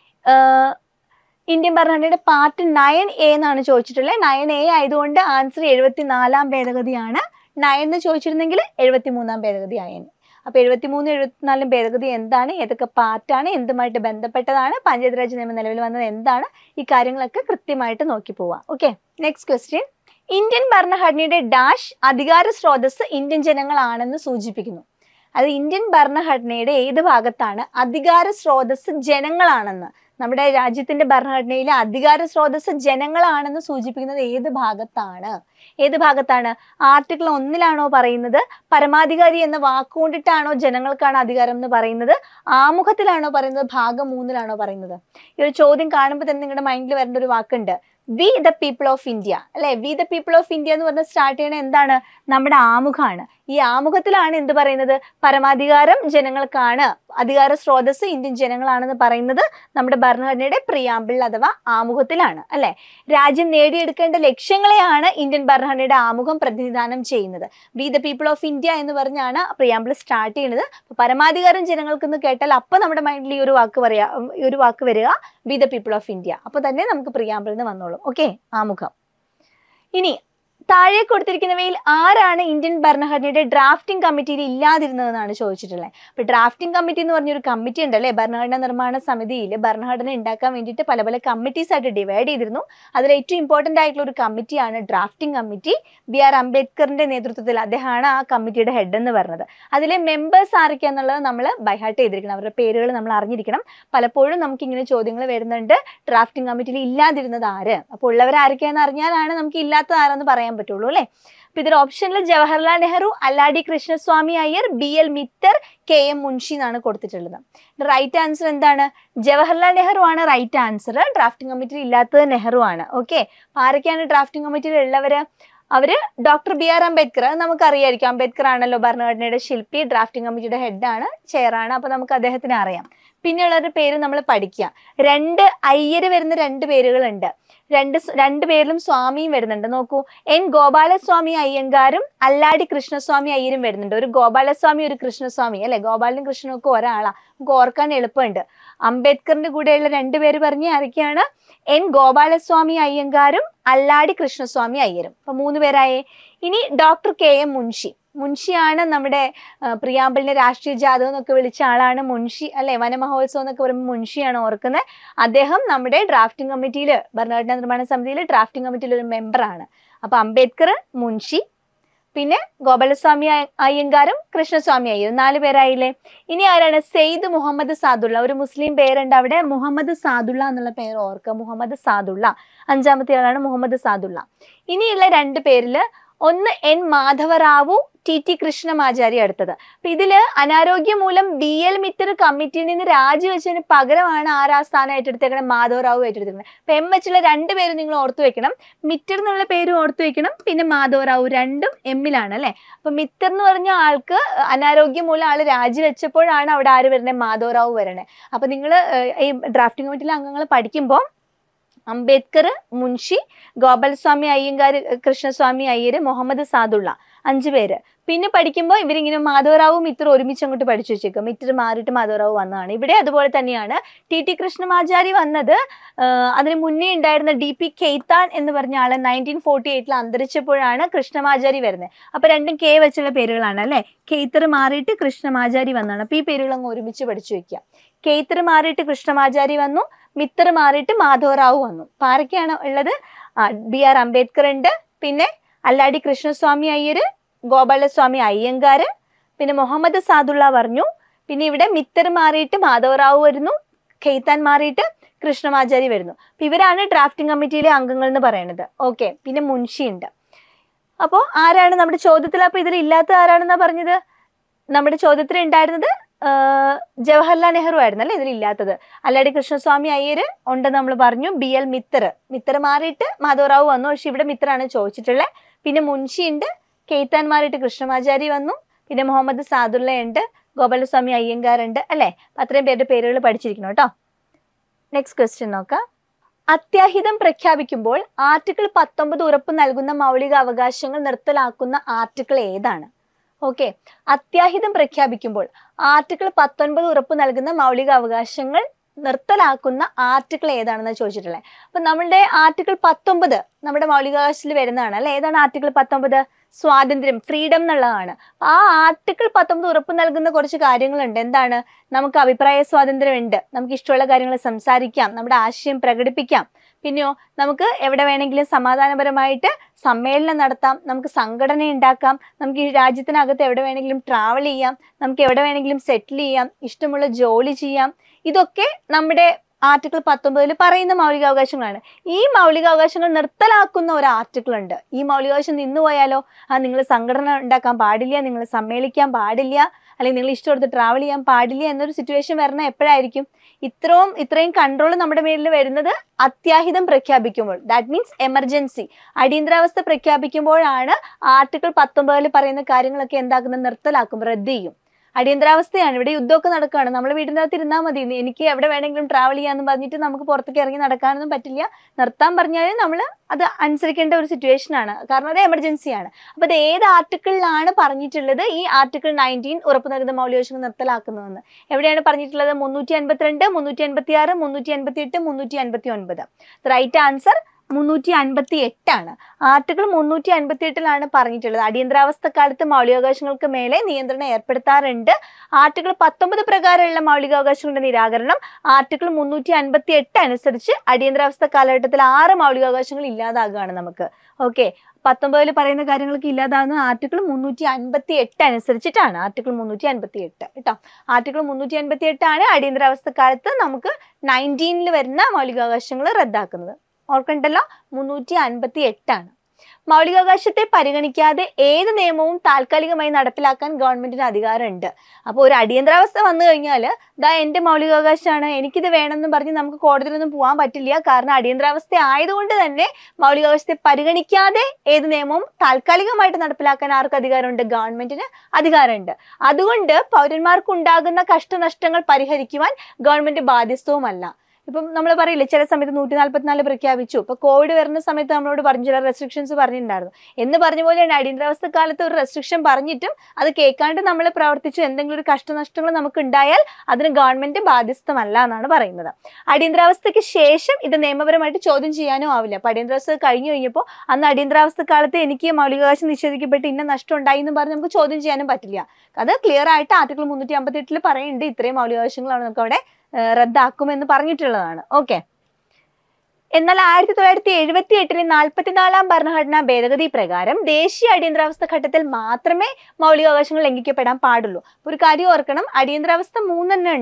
ആഹ് ഇന്ത്യൻ ഭരണഘടനയുടെ പാർട്ട് നയൻ എ എന്നാണ് ചോദിച്ചിട്ടുള്ളത് നയൻ എ ആയതുകൊണ്ട് ആൻസർ എഴുപത്തിനാലാം ഭേദഗതിയാണ് നയൻ എന്ന് ചോദിച്ചിരുന്നെങ്കിൽ എഴുപത്തിമൂന്നാം ഭേദഗതി ആയേനെ അപ്പൊ എഴുപത്തിമൂന്ന് എഴുപത്തിനാലും ഭേദഗതി എന്താണ് ഏതൊക്കെ പാർട്ടാണ് എന്തുമായിട്ട് ബന്ധപ്പെട്ടതാണ് പഞ്ചായത്ത് രാജ് നിയമം നിലവിൽ വന്നത് എന്താണ് ഈ കാര്യങ്ങളൊക്കെ കൃത്യമായിട്ട് നോക്കി പോവാം ഓക്കെ നെക്സ്റ്റ് ക്വസ്റ്റ്യൻ ഇന്ത്യൻ ഭരണഘടനയുടെ ഡാഷ് അധികാര സ്രോതസ് ഇന്ത്യൻ ജനങ്ങളാണെന്ന് സൂചിപ്പിക്കുന്നു അത് ഇന്ത്യൻ ഭരണഘടനയുടെ ഏത് ഭാഗത്താണ് അധികാര സ്രോതസ് ജനങ്ങളാണെന്ന് നമ്മുടെ രാജ്യത്തിന്റെ ഭരണഘടനയിലെ അധികാര സ്രോതസ് ജനങ്ങളാണെന്ന് സൂചിപ്പിക്കുന്നത് ഏത് ഭാഗത്താണ് ഏത് ഭാഗത്താണ് ആർട്ടിക്കിൾ ഒന്നിലാണോ പറയുന്നത് പരമാധികാരി എന്ന വാക്കുകൊണ്ടിട്ടാണോ ജനങ്ങൾക്കാണ് അധികാരം എന്ന് പറയുന്നത് ആമുഖത്തിലാണോ പറയുന്നത് ഭാഗം മൂന്നിലാണോ പറയുന്നത് ഈ ഒരു ചോദ്യം കാണുമ്പോൾ തന്നെ നിങ്ങളുടെ മൈൻഡിൽ വരേണ്ട ഒരു വാക്കുണ്ട് we the people of India അല്ലെ we the people of India എന്ന് പറഞ്ഞ് സ്റ്റാർട്ട് ചെയ്യണത് എന്താണ് നമ്മുടെ ആമുഖമാണ് ഈ ആമുഖത്തിലാണ് എന്ത് പറയുന്നത് പരമാധികാരം ജനങ്ങൾക്കാണ് അധികാര സ്രോതസ് ഇന്ത്യൻ ജനങ്ങളാണെന്ന് പറയുന്നത് നമ്മുടെ ഭരണഘടനയുടെ പ്രിയാമ്പിൾ അഥവാ ആമുഖത്തിലാണ് അല്ലെ രാജ്യം നേടിയെടുക്കേണ്ട ലക്ഷ്യങ്ങളെയാണ് ഇന്ത്യൻ ഭരണഘടനയുടെ ആമുഖം പ്രതിനിധാനം ചെയ്യുന്നത് we the people of India എന്ന് പറഞ്ഞാണ് പ്രിയാമ്പിൾ സ്റ്റാർട്ട് ചെയ്യുന്നത് അപ്പൊ പരമാധികാരം ജനങ്ങൾക്ക് എന്ന് കേട്ടാൽ അപ്പൊ നമ്മുടെ മൈൻഡിൽ ഈ ഒരു വാക്ക് പറയാ ഉം, ഈ ഒരു വാക്ക് വരിക we the people of India അപ്പൊ തന്നെ നമുക്ക് പ്രിയാമ്പിൾ എന്ന് വന്നോളും ഓക്കെ ആമുഖം ഇനി താഴെ കൊടുത്തിരിക്കുന്നവയിൽ ആരാണ് ഇന്ത്യൻ ഭരണഘടനയുടെ ഡ്രാഫ്റ്റിംഗ് കമ്മിറ്റിയിൽ ഇല്ലാതിരുന്നതെന്നാണ് ചോദിച്ചിട്ടുള്ളത് അപ്പൊ ഡ്രാഫ്റ്റിംഗ് കമ്മിറ്റി എന്ന് പറഞ്ഞൊരു കമ്മിറ്റി ഉണ്ടല്ലേ ഭരണഘടനാ നിർമ്മാണ സമിതിയിൽ ഭരണഘടന ഉണ്ടാക്കാൻ വേണ്ടിയിട്ട് പല പല കമ്മിറ്റീസ് ആയിട്ട് ഡിവൈഡ് ചെയ്തിരുന്നു അതിൽ ഏറ്റവും ഇമ്പോർട്ടന്റ് ആയിട്ടുള്ള ഒരു കമ്മിറ്റിയാണ് ഡ്രാഫ്റ്റിംഗ് കമ്മിറ്റി ബി ആർ അംബേദ്കറിന്റെ നേതൃത്വത്തിൽ അദ്ദേഹമാണ് ആ കമ്മിറ്റിയുടെ ഹെഡ് എന്ന് പറഞ്ഞത് അതിലെ മെമ്പേഴ്സ് ആരൊക്കെയാന്നുള്ളത് നമ്മൾ ബൈഹാർട്ട് ചെയ്തിരിക്കണം അവരുടെ പേരുകൾ നമ്മൾ അറിഞ്ഞിരിക്കണം പലപ്പോഴും നമുക്ക് ഇങ്ങനെ ചോദ്യങ്ങൾ വരുന്നുണ്ട് ഡ്രാഫ്റ്റിംഗ് കമ്മിറ്റിയിൽ ഇല്ലാതിരുന്നത് ആര് അപ്പോൾ ഉള്ളവർ ആരൊക്കെയാണെന്ന് അറിഞ്ഞാലാണ് നമുക്ക് ഇല്ലാത്തത് ആരെന്ന് പറയാൻ പറ്റുള്ളൂ അല്ലേ അപ്പൊ ഇതിൽ ഓപ്ഷനിൽ Jawaharlal Nehru Alladi Krishnaswami Iyer B L Mitter K M Munshi എന്നാണ് കൊടുത്തിട്ടുള്ളത് റൈറ്റ് ആൻസർ എന്താണ് ജവഹർലാൽ നെഹ്റു ആണ് റൈറ്റ് ആൻസർ ഡ്രാഫ്റ്റിംഗ് കമ്മിറ്റിയിൽ ഇല്ലാത്തത് നെഹ്റു ആണ് ഓക്കെ ആരൊക്കെയാണ് ഡ്രാഫ്റ്റിംഗ് കമ്മിറ്റിയിൽ ഉള്ളവര് അവര് ഡോക്ടർ ബി ആർ അംബേദ്കർ അത് നമുക്കറിയായിരിക്കും അംബേദ്കർ ആണല്ലോ ഭരണഘടനയുടെ ശില്പി ഡ്രാഫ്റ്റിംഗ് കമ്മിറ്റിയുടെ ഹെഡാണ് ചെയറാണ് അപ്പൊ നമുക്ക് അദ്ദേഹത്തിന് അറിയാം പിന്നെയുള്ളവരുടെ പേര് നമ്മൾ പഠിക്കുക രണ്ട് അയ്യര് വരുന്ന രണ്ട് പേരുകളുണ്ട് രണ്ട് സ് രണ്ട് പേരിലും സ്വാമിയും വരുന്നുണ്ട് നോക്കൂ എൻ ഗോപാലസ്വാമി അയ്യങ്കാരും അല്ലാടി കൃഷ്ണസ്വാമി അയ്യരും വരുന്നുണ്ട് ഒരു ഗോപാലസ്വാമി ഒരു കൃഷ്ണസ്വാമി അല്ലെ ഗോപാലനും കൃഷ്ണനും ഒക്കെ ഒരാളാ നമുക്ക് ഓർക്കാൻ എളുപ്പമുണ്ട് അംബേദ്കറിന്റെ കൂടെയുള്ള രണ്ട് പേര് പറഞ്ഞ ആരൊക്കെയാണ് എൻ ഗോപാലസ്വാമി അയ്യങ്കാരും അല്ലാടി കൃഷ്ണസ്വാമി അയ്യരും അപ്പൊ മൂന്ന് പേരായേ ഇനി ഡോക്ടർ കെ എം മുൻഷി മുൻഷിയാണ് നമ്മുടെ ആ, പ്രിയാമ്പിളിനെ രാഷ്ട്രീയ ജാതകം എന്നൊക്കെ വിളിച്ച ആളാണ് മുൻഷി അല്ലെ വനമഹോത്സവം എന്നൊക്കെ പറയുമ്പോൾ മുൻഷിയാണ് ഓർക്കുന്നത് അദ്ദേഹം നമ്മുടെ ഡ്രാഫ്റ്റിംഗ് കമ്മിറ്റിയിൽ ഭരണഘടനാ നിർമ്മാണ സമിതിയിൽ ഡ്രാഫ്റ്റിംഗ് കമ്മിറ്റിയിൽ ഒരു മെമ്പറാണ് അപ്പൊ അംബേദ്കർ മുൻഷി പിന്നെ ഗോപാലസ്വാമി അയ്യ- അയ്യങ്കാരും കൃഷ്ണസ്വാമി അയ്യരും നാല് പേരായില്ലേ ഇനി ആരാണ് സെയ്ദ് മുഹമ്മദ് സാദുള്ള ഒരു മുസ്ലിം പേരുണ്ട് അവിടെ മുഹമ്മദ് സാദുള്ള എന്നുള്ള പേര് ഓർക്കുക മുഹമ്മദ് സാദുള്ള അഞ്ചാമത്തെ ആളാണ് മുഹമ്മദ് സാദുള്ള ഇനിയുള്ള രണ്ട് പേരില് ഒന്ന് N Madhavarao T T Krishnamachari അടുത്തത് അപ്പൊ ഇതില് അനാരോഗ്യം മൂലം ബി എൽ മിത്തർ കമ്മിറ്റിയിൽ നിന്ന് രാജിവെച്ചതിന് പകരമാണ് ആരാ സ്ഥാനം ഏറ്റെടുത്തേക്കണം മാധവറാവു ഏറ്റെടുത്തേക്കണം അപ്പൊ എം എച്ചിലെ രണ്ടുപേരും നിങ്ങൾ ഓർത്തു വെക്കണം മിറ്റർ എന്നുള്ള പേര് ഓർത്തു വെക്കണം പിന്നെ മാധവറാവു രണ്ടും എമ്മിലാണ് അല്ലെ അപ്പൊ മിത്തർ എന്ന് പറഞ്ഞ ആൾക്ക് അനാരോഗ്യം മൂലം ആള് രാജിവെച്ചപ്പോഴാണ് അവിടെ ആര് വരുന്നത് മാധവറാവു വരണേ അപ്പൊ നിങ്ങൾ ഈ ഡ്രാഫ്റ്റിംഗ് കമ്മിറ്റിയിലെ അംഗങ്ങൾ പഠിക്കുമ്പോൾ അംബേദ്കർ മുൻഷി ഗോപാലസ്വാമി അയ്യങ്കാർ കൃഷ്ണസ്വാമി അയ്യര് മുഹമ്മദ് സാദുള്ള അഞ്ചു പേര് പിന്നെ പഠിക്കുമ്പോൾ ഇവരിങ്ങനെ മാധവറാവു മിത്ര ഒരുമിച്ച് അങ്ങോട്ട് പഠിച്ചു വെച്ചേക്കും മിത്ര മാറിയിട്ട് മാധവറാവു വന്നതാണ് ഇവിടെ അതുപോലെ തന്നെയാണ് ടി ടി കൃഷ്ണമാചാരി വന്നത് ആഹ് അതിന് മുന്നേ ഉണ്ടായിരുന്ന ഡി പി കെയ്ത്താൻ എന്ന് പറഞ്ഞ ആള് നയൻറ്റീൻ ഫോർട്ടി എയ്റ്റിൽ അന്തരിച്ചപ്പോഴാണ് കൃഷ്ണമാചാരി വരുന്നത് അപ്പൊ രണ്ടും കെ വെച്ചുള്ള പേരുകളാണ് അല്ലെ കെയ്ത്തർ മാറിയിട്ട് കൃഷ്ണമാചാരി വന്നതാണ് അപ്പൊ ഈ പേരുകൾ അങ്ങ് ഒരുമിച്ച് പഠിച്ചു വെക്കുക കെയ്ത്തർ മാറിയിട്ട് കൃഷ്ണമാചാരി വന്നു മിത്തർ മാറിയിട്ട് മാധവറാവു വന്നു അപ്പൊ ആരൊക്കെയാണ് ഉള്ളത് ബി ആർ അംബേദ്കർ ഉണ്ട് പിന്നെ അല്ലാടി കൃഷ്ണസ്വാമി അയ്യര് ഗോപാലസ്വാമി അയ്യങ്കാര് പിന്നെ മുഹമ്മദ് സാദുള്ള പറഞ്ഞു പിന്നെ ഇവിടെ മിത്തർ മാറിയിട്ട് മാധവറാവു വരുന്നു ഖെയ്ത്താൻ മാറിയിട്ട് കൃഷ്ണമാചാരി വരുന്നു അപ്പൊ ഇവരാണ് ഡ്രാഫ്റ്റിംഗ് കമ്മിറ്റിയിലെ അംഗങ്ങൾ എന്ന് പറയുന്നത് ഓക്കെ പിന്നെ മുൻഷി ഉണ്ട് അപ്പോൾ ആരാണ് നമ്മുടെ ചോദ്യത്തിൽ അപ്പൊ ഇതിൽ ഇല്ലാത്ത ആരാണെന്നാ പറഞ്ഞത് നമ്മുടെ ചോദ്യത്തിൽ ഉണ്ടായിരുന്നത് ആഹ് ജവഹർലാൽ നെഹ്റു ആയിരുന്നു അല്ലേ ഇതിൽ ഇല്ലാത്തത് അല്ലാടി കൃഷ്ണസ്വാമി അയ്യര് ഉണ്ടെന്ന് നമ്മൾ പറഞ്ഞു ബി എൽ മിത്തർ മിത്തർ മാറിയിട്ട് മാധവറാവു വന്നു പക്ഷെ ഇവിടെ മിത്തറാണ് ചോദിച്ചിട്ടുള്ളത് പിന്നെ മുൻഷി ഉണ്ട് കെയ്ത്താൻ മാറിയിട്ട് കൃഷ്ണമാചാരി വന്നു പിന്നെ മുഹമ്മദ് സാദുള്ള ഉണ്ട് ഗോപാലസ്വാമി അയ്യങ്കാറുണ്ട് അല്ലേ അപ്പൊ അത്രയും പേരുടെ പേരുകൾ പഠിച്ചിരിക്കണം കേട്ടോ നെക്സ്റ്റ് ക്വസ്റ്റ്യൻ നോക്കാം അത്യാഹിതം പ്രഖ്യാപിക്കുമ്പോൾ ആർട്ടിക്കിൾ പത്തൊമ്പത് ഉറപ്പ് നൽകുന്ന മൗലിക അവകാശങ്ങൾ നിർത്തലാക്കുന്ന ആർട്ടിക്കിൾ ഏതാണ് ഓക്കെ അത്യാഹിതം പ്രഖ്യാപിക്കുമ്പോൾ ആർട്ടിക്കിൾ പത്തൊൻപത് ഉറപ്പ് നൽകുന്ന മൗലിക അവകാശങ്ങൾ നിർത്തലാക്കുന്ന ആർട്ടിക്കിൾ ഏതാണെന്ന് ചോദിച്ചിട്ടുള്ളത് അപ്പൊ നമ്മളുടെ ആർട്ടിക്കിൾ പത്തൊമ്പത് നമ്മുടെ മൗലികാവകാശത്തിൽ വരുന്നതാണ് അല്ലെ ഏതാണ് ആർട്ടിക്കിൾ പത്തൊമ്പത് സ്വാതന്ത്ര്യം ഫ്രീഡം എന്നുള്ളതാണ് ആ ആർട്ടിക്കിൾ പത്തൊമ്പത് ഉറപ്പ് നൽകുന്ന കുറച്ച് കാര്യങ്ങളുണ്ട് എന്താണ് നമുക്ക് അഭിപ്രായ സ്വാതന്ത്ര്യം ഉണ്ട് നമുക്ക് ഇഷ്ടമുള്ള കാര്യങ്ങൾ സംസാരിക്കാം നമ്മുടെ ആശയം പ്രകടിപ്പിക്കാം പിന്നെയോ നമുക്ക് എവിടെ വേണമെങ്കിലും സമാധാനപരമായിട്ട് സമ്മേളനം നടത്താം നമുക്ക് സംഘടന ഉണ്ടാക്കാം നമുക്ക് ഈ രാജ്യത്തിനകത്ത് എവിടെ വേണമെങ്കിലും ട്രാവൽ ചെയ്യാം നമുക്ക് എവിടെ വേണമെങ്കിലും സെറ്റിൽ ചെയ്യാം ഇഷ്ടമുള്ള ജോലി ചെയ്യാം ഇതൊക്കെ നമ്മുടെ ആർട്ടിക്കിൾ പത്തൊമ്പതിൽ പറയുന്ന മൗലികാവകാശങ്ങളാണ് ഈ മൗലികാവകാശങ്ങൾ നിർത്തലാക്കുന്ന ഒരു ആർട്ടിക്കിൾ ഉണ്ട് ഈ മൗലികാവകാശം നിന്നുപോയാലോ ആ നിങ്ങൾ സംഘടന ഉണ്ടാക്കാൻ പാടില്ല നിങ്ങൾ സമ്മേളിക്കാൻ പാടില്ല അല്ലെങ്കിൽ നിങ്ങൾ ഇഷ്ടമെടുത്ത് ട്രാവൽ ചെയ്യാൻ പാടില്ല എന്നൊരു സിറ്റുവേഷൻ വരണ എപ്പോഴായിരിക്കും ഇത്രയും ഇത്രയും കൺട്രോൾ നമ്മുടെ മേലിൽ വരുന്നത് അത്യാഹിതം പ്രഖ്യാപിക്കുമ്പോൾ ദാറ്റ് മീൻസ് എമർജൻസി അടിയന്തരാവസ്ഥ പ്രഖ്യാപിക്കുമ്പോഴാണ് ആർട്ടിക്കിൾ പത്തൊമ്പതിൽ പറയുന്ന കാര്യങ്ങളൊക്കെ എന്താക്കുന്നത് നിർത്തലാക്കും റദ്ദ് ചെയ്യും അടിയന്തരാവസ്ഥയാണ് ഇവിടെ യുദ്ധമൊക്കെ നടക്കുകയാണ് നമ്മൾ വീടിൻ്റെ അകത്ത് ഇരുന്നാൽ മതി എനിക്ക് എവിടെ വേണമെങ്കിലും ട്രാവൽ ചെയ്യാന്ന് പറഞ്ഞിട്ട് നമുക്ക് പുറത്തേക്ക് ഇറങ്ങി നടക്കാനൊന്നും പറ്റില്ല നിർത്താൻ പറഞ്ഞാൽ നമ്മൾ അത് അനുസരിക്കേണ്ട ഒരു സിറ്റുവേഷൻ ആണ് കാരണം അത് എമർജൻസിയാണ് അപ്പൊ അത് ഏത് ആർട്ടിക്കിളിലാണ് പറഞ്ഞിട്ടുള്ളത് ഈ ആർട്ടിക്കിൾ നയൻറ്റീൻ ഉറപ്പ് നൽകുന്ന മൗലികാവകാശങ്ങൾ നിർത്തലാക്കുന്നതെന്ന് എവിടെയാണ് പറഞ്ഞിട്ടുള്ളത് മുന്നൂറ്റി അൻപത്തിരണ്ട് മുന്നൂറ്റി അൻപത്തി ആറ് മുന്നൂറ്റി അൻപത്തി എട്ട് മുന്നൂറ്റി അൻപത്തി ഒൻപത് റൈറ്റ് ആൻസർ മുന്നൂറ്റി അൻപത്തി എട്ടാണ് ആർട്ടിക്കിൾ മുന്നൂറ്റി അൻപത്തി എട്ടിലാണ് പറഞ്ഞിട്ടുള്ളത് അടിയന്തരാവസ്ഥ കാലത്ത് മൗലികാവകാശങ്ങൾക്ക് മേലെ നിയന്ത്രണം ഏർപ്പെടുത്താറുണ്ട് ആർട്ടിക്കിൾ പത്തൊമ്പത് പ്രകാരമുള്ള മൗലികാവകാശങ്ങളുടെ നിരാകരണം ആർട്ടിക്കിൾ മുന്നൂറ്റി അൻപത്തി എട്ട് അനുസരിച്ച് അടിയന്തരാവസ്ഥ കാലഘട്ടത്തിൽ ആറ് മൗലികാവകാശങ്ങൾ ഇല്ലാതാകുകയാണ് നമുക്ക് ഓക്കെ പത്തൊമ്പതിൽ പറയുന്ന കാര്യങ്ങളൊക്കെ ഇല്ലാതാകുന്ന ആർട്ടിക്കിൾ മുന്നൂറ്റി അൻപത്തി എട്ട് അനുസരിച്ചിട്ടാണ് ആർട്ടിക്കിൾ മുന്നൂറ്റി അൻപത്തി എട്ട് കേട്ടോ ആർട്ടിക്കിൾ മുന്നൂറ്റി അൻപത്തി എട്ടാണ് അടിയന്തരാവസ്ഥ കാലത്ത് നമുക്ക് നയൻറ്റീനിൽ വരുന്ന മൗലികാവകാശങ്ങൾ റദ്ദാക്കുന്നത് ഓർക്കണ്ടല്ലോ മുന്നൂറ്റി അൻപത്തി എട്ടാണ് മൗലികാവകാശത്തെ പരിഗണിക്കാതെ ഏത് നിയമവും താൽക്കാലികമായി നടപ്പിലാക്കാൻ ഗവൺമെന്റിന് അധികാരമുണ്ട് അപ്പോൾ ഒരു അടിയന്തരാവസ്ഥ വന്നു കഴിഞ്ഞാൽ ദാ എൻ്റെ മൗലികാവകാശമാണ് എനിക്കിത് വേണമെന്ന് പറഞ്ഞ് നമുക്ക് കോടതിയിലൊന്നും പോകാൻ പറ്റില്ല കാരണം അടിയന്തരാവസ്ഥ ആയതുകൊണ്ട് തന്നെ മൗലികാവകാശത്തെ പരിഗണിക്കാതെ ഏത് നിയമവും താൽക്കാലികമായിട്ട് നടപ്പിലാക്കാൻ ആർക്ക് അധികാരമുണ്ട് ഗവൺമെന്റിന് അധികാരമുണ്ട് അതുകൊണ്ട് പൗരന്മാർക്ക് ഉണ്ടാകുന്ന കഷ്ടനഷ്ടങ്ങൾ പരിഹരിക്കുവാൻ ഗവൺമെന്റ് ബാധ്യസ്ഥവുമല്ല ഇപ്പം നമ്മൾ പറയില്ലേ ചില സമയത്ത് നൂറ്റി നാല്പത്തിനാല് പ്രഖ്യാപിച്ചു ഇപ്പൊ കോവിഡ് വരുന്ന സമയത്ത് നമ്മളോട് പറഞ്ഞു ചില റെസ്ട്രിക്ഷൻസ് പറഞ്ഞിട്ടുണ്ടായിരുന്നു എന്ന് പറഞ്ഞ പോലെയാണ് അടിയന്തരാവസ്ഥ കാലത്ത് ഒരു റെസ്ട്രിക്ഷൻ പറഞ്ഞിട്ടും അത് കേൾക്കാണ്ട് നമ്മൾ പ്രവർത്തിച്ചു എന്തെങ്കിലും ഒരു കഷ്ടനഷ്ടങ്ങൾ നമുക്ക് ഉണ്ടായാൽ അതിന് ഗവൺമെന്റ് ബാധ്യസ്ഥമല്ല എന്നാണ് പറയുന്നത് അടിയന്തരാവസ്ഥയ്ക്ക് ശേഷം ഇത് നിയമപരമായിട്ട് ചോദ്യം ചെയ്യാനും ആവില്ല അപ്പൊ അടിയന്തരാവസ്ഥ കഴിഞ്ഞു കഴിഞ്ഞപ്പോൾ അന്ന് അടിയന്തരാവസ്ഥ കാലത്ത് എനിക്ക് മൗലികാവകാശം നിഷേധിക്കപ്പെട്ട് ഇന്ന നഷ്ടം ഉണ്ടായി എന്ന് പറഞ്ഞ് നമുക്ക് ചോദ്യം ചെയ്യാനും പറ്റില്ല അത് ക്ലിയർ ആയിട്ട് ആർട്ടിക്കിൾ മുന്നൂറ്റി അമ്പത്തി എട്ടിൽ പറയുന്നുണ്ട് ഇത്രയും മൗലികാവകാശങ്ങളാണ് നമുക്ക് അവിടെ ഏഹ് റദ്ദാക്കുമെന്ന് പറഞ്ഞിട്ടുള്ളതാണ് ഓക്കെ എന്നാൽ ആയിരത്തി തൊള്ളായിരത്തി എഴുപത്തി എട്ടിലെ നാൽപ്പത്തിനാലാം ഭരണഘടനാ ഭേദഗതി പ്രകാരം ദേശീയ അടിയന്തരാവസ്ഥ ഘട്ടത്തിൽ മാത്രമേ മൗലികാവകാശങ്ങൾ ലംഘിക്കപ്പെടാൻ പാടുള്ളൂ അപ്പൊ ഒരു കാര്യം ഓർക്കണം അടിയന്തരാവസ്ഥ മൂന്നെണ്ണം ഉണ്ട്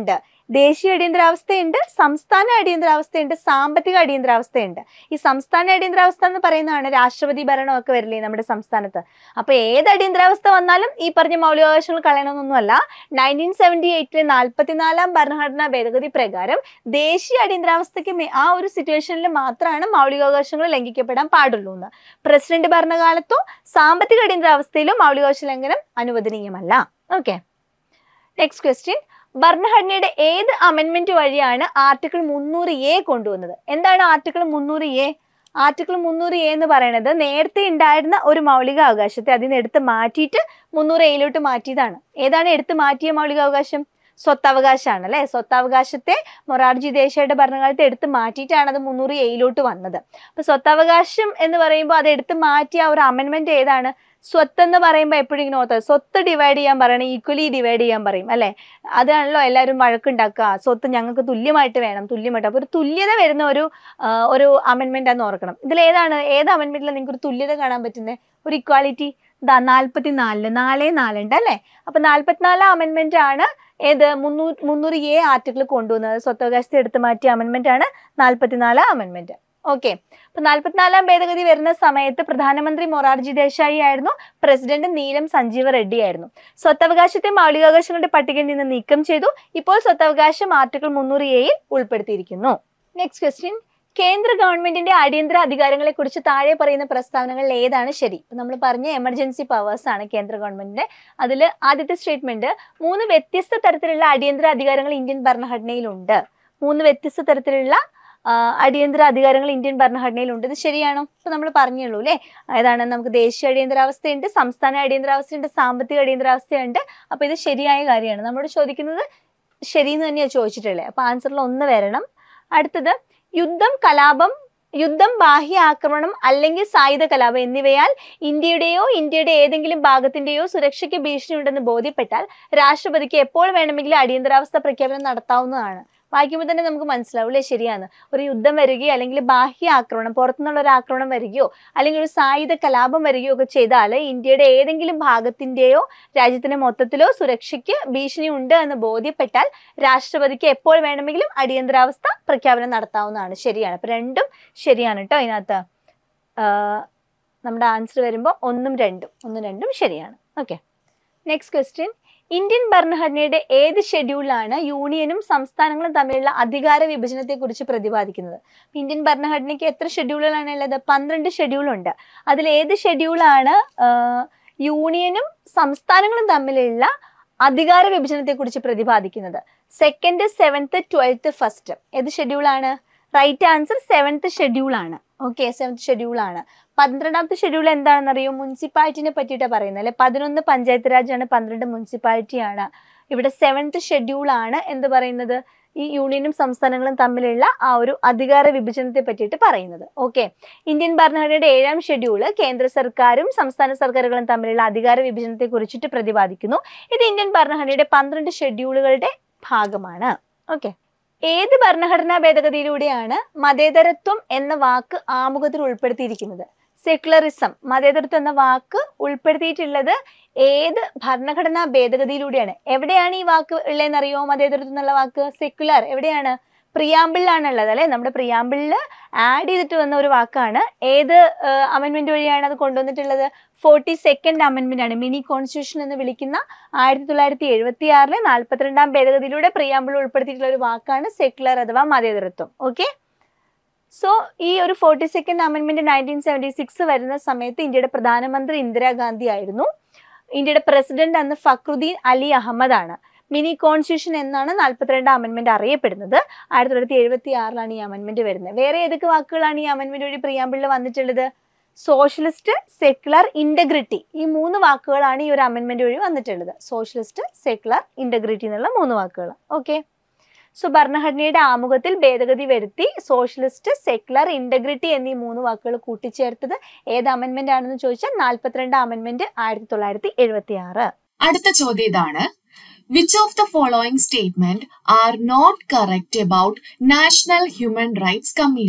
ദേശീയ അടിയന്തരാവസ്ഥയുണ്ട് സംസ്ഥാന അടിയന്തരാവസ്ഥയുണ്ട് സാമ്പത്തിക അടിയന്തരാവസ്ഥയുണ്ട് ഈ സംസ്ഥാന അടിയന്തരാവസ്ഥ എന്ന് പറയുന്നതാണ് രാഷ്ട്രപതി ഭരണമൊക്കെ വരില്ലേ നമ്മുടെ സംസ്ഥാനത്ത് അപ്പൊ ഏത് അടിയന്തരാവസ്ഥ വന്നാലും ഈ പറഞ്ഞ മൗലികാവകാശങ്ങൾ കളയണമെന്നൊന്നുമല്ല നയൻറ്റീൻ സെവൻറ്റി എയ്റ്റിലെ നാൽപ്പത്തിനാലാം ഭരണഘടനാ ഭേദഗതി പ്രകാരം ദേശീയ അടിയന്തരാവസ്ഥയ്ക്ക് മേ- ആ ഒരു സിറ്റുവേഷനിൽ മാത്രമാണ് മൗലികാവകാശങ്ങൾ ലംഘിക്കപ്പെടാൻ പാടുള്ളൂ എന്ന് പ്രസിഡന്റ് ഭരണകാലത്തോ സാമ്പത്തിക അടിയന്തരാവസ്ഥയിലോ മൗലികാവകാശ ലംഘനം അനുവദനീയമല്ല ഓക്കെ നെക്സ്റ്റ് ക്വസ്റ്റ്യൻ ഭരണഘടനയുടെ ഏത് അമെന്റ്മെന്റ് വഴിയാണ് ആർട്ടിക്കിൾ മുന്നൂറ് എ കൊണ്ടുവന്നത് എന്താണ് ആർട്ടിക്കിൾ മുന്നൂറ് എ ആർട്ടിക്കിൾ മുന്നൂറ് എ എന്ന് പറയുന്നത് നേരത്തെ ഉണ്ടായിരുന്ന ഒരു മൗലിക അവകാശത്തെ അതിൽ നിന്ന് എടുത്ത് മാറ്റിയിട്ട് മുന്നൂറ് എയിലോട്ട് മാറ്റിയതാണ് ഏതാണ് എടുത്ത് മാറ്റിയ മൗലികാവകാശം സ്വത്തവകാശമാണ് അല്ലെ സ്വത്തവകാശത്തെ മൊറാർജി ദേശായിയുടെ ഭരണകാലത്ത് എടുത്ത് മാറ്റിയിട്ടാണ് അത് മുന്നൂറ് എയിലോട്ട് വന്നത് അപ്പൊ സ്വത്തവകാശം എന്ന് പറയുമ്പോൾ അത് എടുത്ത് മാറ്റിയ ആ ഒരു അമെന്റ്മെന്റ് ഏതാണ് സ്വത്ത് എന്ന് പറയുമ്പോൾ എപ്പോഴും ഇങ്ങനെ ഓർത്തത് സ്വത്ത് ഡിവൈഡ് ചെയ്യാൻ പറയണം ഈക്വലി ഡിവൈഡ് ചെയ്യാൻ പറയും അല്ലെ അതാണല്ലോ എല്ലാവരും വഴക്കുണ്ടാക്കുക സ്വത്ത് ഞങ്ങൾക്ക് തുല്യമായിട്ട് വേണം തുല്യമായിട്ട് അപ്പോൾ ഒരു തുല്യത വരുന്ന ഒരു ആ, ഒരു അമെന്റ്മെന്റ് ആണെന്ന് ഓർക്കണം ഇതിൽ ഏതാണ് ഏത് അമെന്റ്മെന്റിലാണ് നിങ്ങൾക്ക് ഒരു തുല്യത കാണാൻ പറ്റുന്നത് ഒരു ഇക്വാലിറ്റി ദാ നാൽപ്പത്തി നാലില് നാലേ നാലുണ്ട് അല്ലേ അപ്പൊ നാൽപ്പത്തിനാലാം അമെന്റ്മെന്റ് ആണ് ഏത് മുന്നൂറ് മുന്നൂറ് എ ആർട്ടിക്കിൾ കൊണ്ടുവന്നത് സ്വത്തവകാശത്തെ എടുത്തു മാറ്റിയ അമെന്റ്മെന്റ് ആണ് നാൽപ്പത്തിനാലാം അമെന്റ്മെന്റ് ഓക്കെ അപ്പൊ നാൽപ്പത്തിനാലാം ഭേദഗതി വരുന്ന സമയത്ത് പ്രധാനമന്ത്രി മൊറാർജി ദേശായി ആയിരുന്നു പ്രസിഡന്റ് നീലം സഞ്ജീവ റെഡ്ഡി ആയിരുന്നു സ്വത്തവകാശത്തെ മൗലികാവകാശങ്ങളുടെ പട്ടികയിൽ നിന്ന് നീക്കം ചെയ്തു ഇപ്പോൾ സ്വത്തവകാശം ആർട്ടിക്കിൾ മുന്നൂറ് എയിൽ ഉൾപ്പെടുത്തിയിരിക്കുന്നു നെക്സ്റ്റ് ക്വസ്റ്റ്യൻ കേന്ദ്ര ഗവൺമെന്റിന്റെ അടിയന്തര അധികാരങ്ങളെ കുറിച്ച് താഴെ പറയുന്ന പ്രസ്താവനകളിൽ ഏതാണ് ശരി ഇപ്പൊ നമ്മൾ പറഞ്ഞ എമർജൻസി പവേഴ്സ് ആണ് കേന്ദ്ര ഗവൺമെന്റിന്റെ അതിൽ ആദ്യത്തെ സ്റ്റേറ്റ്മെന്റ് മൂന്ന് വ്യത്യസ്ത തരത്തിലുള്ള അടിയന്തര അധികാരങ്ങൾ ഇന്ത്യൻ ഭരണഘടനയിലുണ്ട് മൂന്ന് വ്യത്യസ്ത തരത്തിലുള്ള ആ, അടിയന്തര അധികാരങ്ങൾ ഇന്ത്യൻ ഭരണഘടനയിലുണ്ട് ഇത് ശരിയാണോ ഇപ്പൊ നമ്മൾ പറഞ്ഞുള്ളൂ അല്ലേ ഏതാണ് നമുക്ക് ദേശീയ അടിയന്തരാവസ്ഥയുണ്ട് സംസ്ഥാന അടിയന്തരാവസ്ഥയുണ്ട് സാമ്പത്തിക അടിയന്തരാവസ്ഥയുണ്ട് അപ്പൊ ഇത് ശരിയായ കാര്യമാണ് നമ്മളോട് ചോദിക്കുന്നത് ശരിയെന്ന് തന്നെയാണ് ചോദിച്ചിട്ടുള്ളത് അപ്പൊ ആൻസറിൽ ഒന്ന് വരണം അടുത്തത് യുദ്ധം കലാപം യുദ്ധം ബാഹ്യ ആക്രമണം അല്ലെങ്കിൽ സായുധ കലാപം എന്നിവയാൽ ഇന്ത്യയുടെയോ ഇന്ത്യയുടെ ഏതെങ്കിലും ഭാഗത്തിന്റെയോ സുരക്ഷയ്ക്ക് ഭീഷണിയുണ്ടെന്ന് ബോധ്യപ്പെട്ടാൽ രാഷ്ട്രപതിക്ക് എപ്പോൾ വേണമെങ്കിലും അടിയന്തരാവസ്ഥ പ്രഖ്യാപനം നടത്താവുന്നതാണ് വായിക്കുമ്പോൾ തന്നെ നമുക്ക് മനസ്സിലാവും അല്ലേ ശരിയാണ് ഒരു യുദ്ധം വരികയോ അല്ലെങ്കിൽ ബാഹ്യ ആക്രമണം പുറത്തുനിന്നുള്ള ഒരു ആക്രമണം വരികയോ അല്ലെങ്കിൽ ഒരു സായുധ കലാപം വരികയോ ഒക്കെ ചെയ്താൽ ഇന്ത്യയുടെ ഏതെങ്കിലും ഭാഗത്തിന്റെയോ രാജ്യത്തിന്റെ മൊത്തത്തിലോ സുരക്ഷയ്ക്ക് ഭീഷണി ഉണ്ട് എന്ന് ബോധ്യപ്പെട്ടാൽ രാഷ്ട്രപതിക്ക് എപ്പോൾ വേണമെങ്കിലും അടിയന്തരാവസ്ഥ പ്രഖ്യാപനം നടത്താവുന്നതാണ് ശരിയാണ് അപ്പൊ രണ്ടും ശരിയാണ് കേട്ടോ ഇതിനകത്ത് ആഹ് നമ്മുടെ ആൻസർ വരുമ്പോൾ ഒന്നും രണ്ടും ഒന്നും രണ്ടും ശരിയാണ് ഓക്കെ നെക്സ്റ്റ് ക്വസ്റ്റ്യൻ ഇന്ത്യൻ ഭരണഘടനയുടെ ഏത് ഷെഡ്യൂളിലാണ് യൂണിയനും സംസ്ഥാനങ്ങളും തമ്മിലുള്ള അധികാര വിഭജനത്തെ കുറിച്ച് പ്രതിപാദിക്കുന്നത് ഇന്ത്യൻ ഭരണഘടനയ്ക്ക് എത്ര ഷെഡ്യൂളുകളാണ് ഉള്ളത് പന്ത്രണ്ട് ഷെഡ്യൂളുണ്ട് അതിൽ ഏത് ഷെഡ്യൂളാണ് ആഹ് യൂണിയനും സംസ്ഥാനങ്ങളും തമ്മിലുള്ള അധികാര വിഭജനത്തെ കുറിച്ച് പ്രതിപാദിക്കുന്നത് സെക്കൻഡ് സെവൻത്ത് ട്വൽത്ത് ഫസ്റ്റ് ഏത് ഷെഡ്യൂളാണ് റൈറ്റ് ആൻസർ സെവൻത്ത് ഷെഡ്യൂൾ ആണ് ഓക്കെ സെവൻത്ത് ഷെഡ്യൂൾ ആണ് പന്ത്രണ്ടാമത്തെ ഷെഡ്യൂൾ എന്താണെന്ന് അറിയോ മുനിസിപ്പാലിറ്റിനെ പറ്റിയിട്ടാണ് പറയുന്നത് അല്ലെ പതിനൊന്ന് പഞ്ചായത്ത് രാജാണ് പന്ത്രണ്ട് മുനിസിപ്പാലിറ്റി ആണ് ഇവിടെ സെവൻത്ത് ഷെഡ്യൂൾ ആണ് എന്ത് പറയുന്നത് ഈ യൂണിയനും സംസ്ഥാനങ്ങളും തമ്മിലുള്ള ആ ഒരു അധികാര വിഭജനത്തെ പറ്റിയിട്ട് പറയുന്നത് ഓക്കെ ഇന്ത്യൻ ഭരണഘടനയുടെ ഏഴാം ഷെഡ്യൂള് കേന്ദ്ര സർക്കാരും സംസ്ഥാന സർക്കാരുകളും തമ്മിലുള്ള അധികാര വിഭജനത്തെ കുറിച്ചിട്ട് പ്രതിപാദിക്കുന്നു ഇത് ഇന്ത്യൻ ഭരണഘടനയുടെ പന്ത്രണ്ട് ഷെഡ്യൂളുകളുടെ ഭാഗമാണ് ഓക്കെ ഏത് ഭരണഘടനാ ഭേദഗതിയിലൂടെയാണ് മതേതരത്വം എന്ന വാക്ക് ആമുഖത്തിൽ ഉൾപ്പെടുത്തിയിരിക്കുന്നത് സെക്യുലറിസം മതേതരത്വം എന്ന വാക്ക് ഉൾപ്പെടുത്തിയിട്ടുള്ളത് ഏത് ഭരണഘടനാ ഭേദഗതിയിലൂടെയാണ് എവിടെയാണ് ഈ വാക്ക് ഉള്ളതെന്നറിയോ മതേതരത്വം എന്നുള്ള വാക്ക് സെക്യുലർ എവിടെയാണ് പ്രിയാമ്പിളിലാണ് ഉള്ളത് അല്ലെ നമ്മുടെ പ്രിയാമ്പിളിൽ ആഡ് ചെയ്തിട്ട് വന്ന ഒരു വാക്കാണ് ഏത് അമെന്റ്മെന്റ് വഴിയാണ് അത് കൊണ്ടുവന്നിട്ടുള്ളത് ഫോർട്ടി സെക്കൻഡ് അമെന്റ്മെന്റ് ആണ് മിനി കോൺസ്റ്റിറ്റ്യൂഷൻ എന്ന് വിളിക്കുന്ന ആയിരത്തി തൊള്ളായിരത്തി എഴുപത്തി ആറിലെ നാൽപ്പത്തിരണ്ടാം ഭേദഗതിയിലൂടെ പ്രിയാമ്പിൾ ഉൾപ്പെടുത്തിയിട്ടുള്ള ഒരു വാക്കാണ് സെക്യുലർ അഥവാ മതേതരത്വം ഓക്കെ സോ ഈ ഒരു forty second amendment nineteen seventy six വരുന്ന സമയത്ത് ഇന്ത്യയുടെ പ്രധാനമന്ത്രി ഇന്ദിരാഗാന്ധി ആയിരുന്നു ഇന്ത്യയുടെ പ്രസിഡന്റ് അന്ന് ഫക്രുദ്ദീൻ അലി അഹമ്മദ് ആണ് മിനി കോൺസ്റ്റിറ്റ്യൂഷൻ എന്നാണ് നാൽപ്പത്തിരണ്ടാം അമെന്റ്മെന്റ് അറിയപ്പെടുന്നത് ആയിരത്തി തൊള്ളായിരത്തി എഴുപത്തി ആറിലാണ് ഈ അമെന്റ്മെന്റ് വരുന്നത് വേറെ ഏതൊക്കെ വാക്കുകളാണ് ഈ അമെന്റ്മെന്റ് വഴി പ്രിയാമ്പിളിൽ വന്നിട്ടുള്ളത് സോഷ്യലിസ്റ്റ് സെക്യുലർ ഇന്റഗ്രിറ്റി ഈ മൂന്ന് വാക്കുകളാണ് ഈ ഒരു അമെന്റ്മെന്റ് വഴി വന്നിട്ടുള്ളത് സോഷ്യലിസ്റ്റ് സെക്യുലർ ഇന്റഗ്രിറ്റി എന്നുള്ള മൂന്ന് വാക്കുകൾ ഓക്കെ സോ ഭരണഘടനയുടെ ആമുഖത്തിൽ ഭേദഗതി വരുത്തി സോഷ്യലിസ്റ്റ് സെക്യുലർ ഇന്റഗ്രിറ്റി എന്നീ മൂന്ന് വാക്കുകൾ കൂട്ടിച്ചേർത്തത് ഏത് അമെന്റ്മെന്റ് ആണെന്ന് ചോദിച്ചാൽ നാൽപ്പത്തിരണ്ട് അമെന്റ്മെന്റ് ആയിരത്തി തൊള്ളായിരത്തി എഴുപത്തി ആറ് അടുത്ത ചോദ്യം ഇതാണ് which of the following statement are not correct about national human rights commission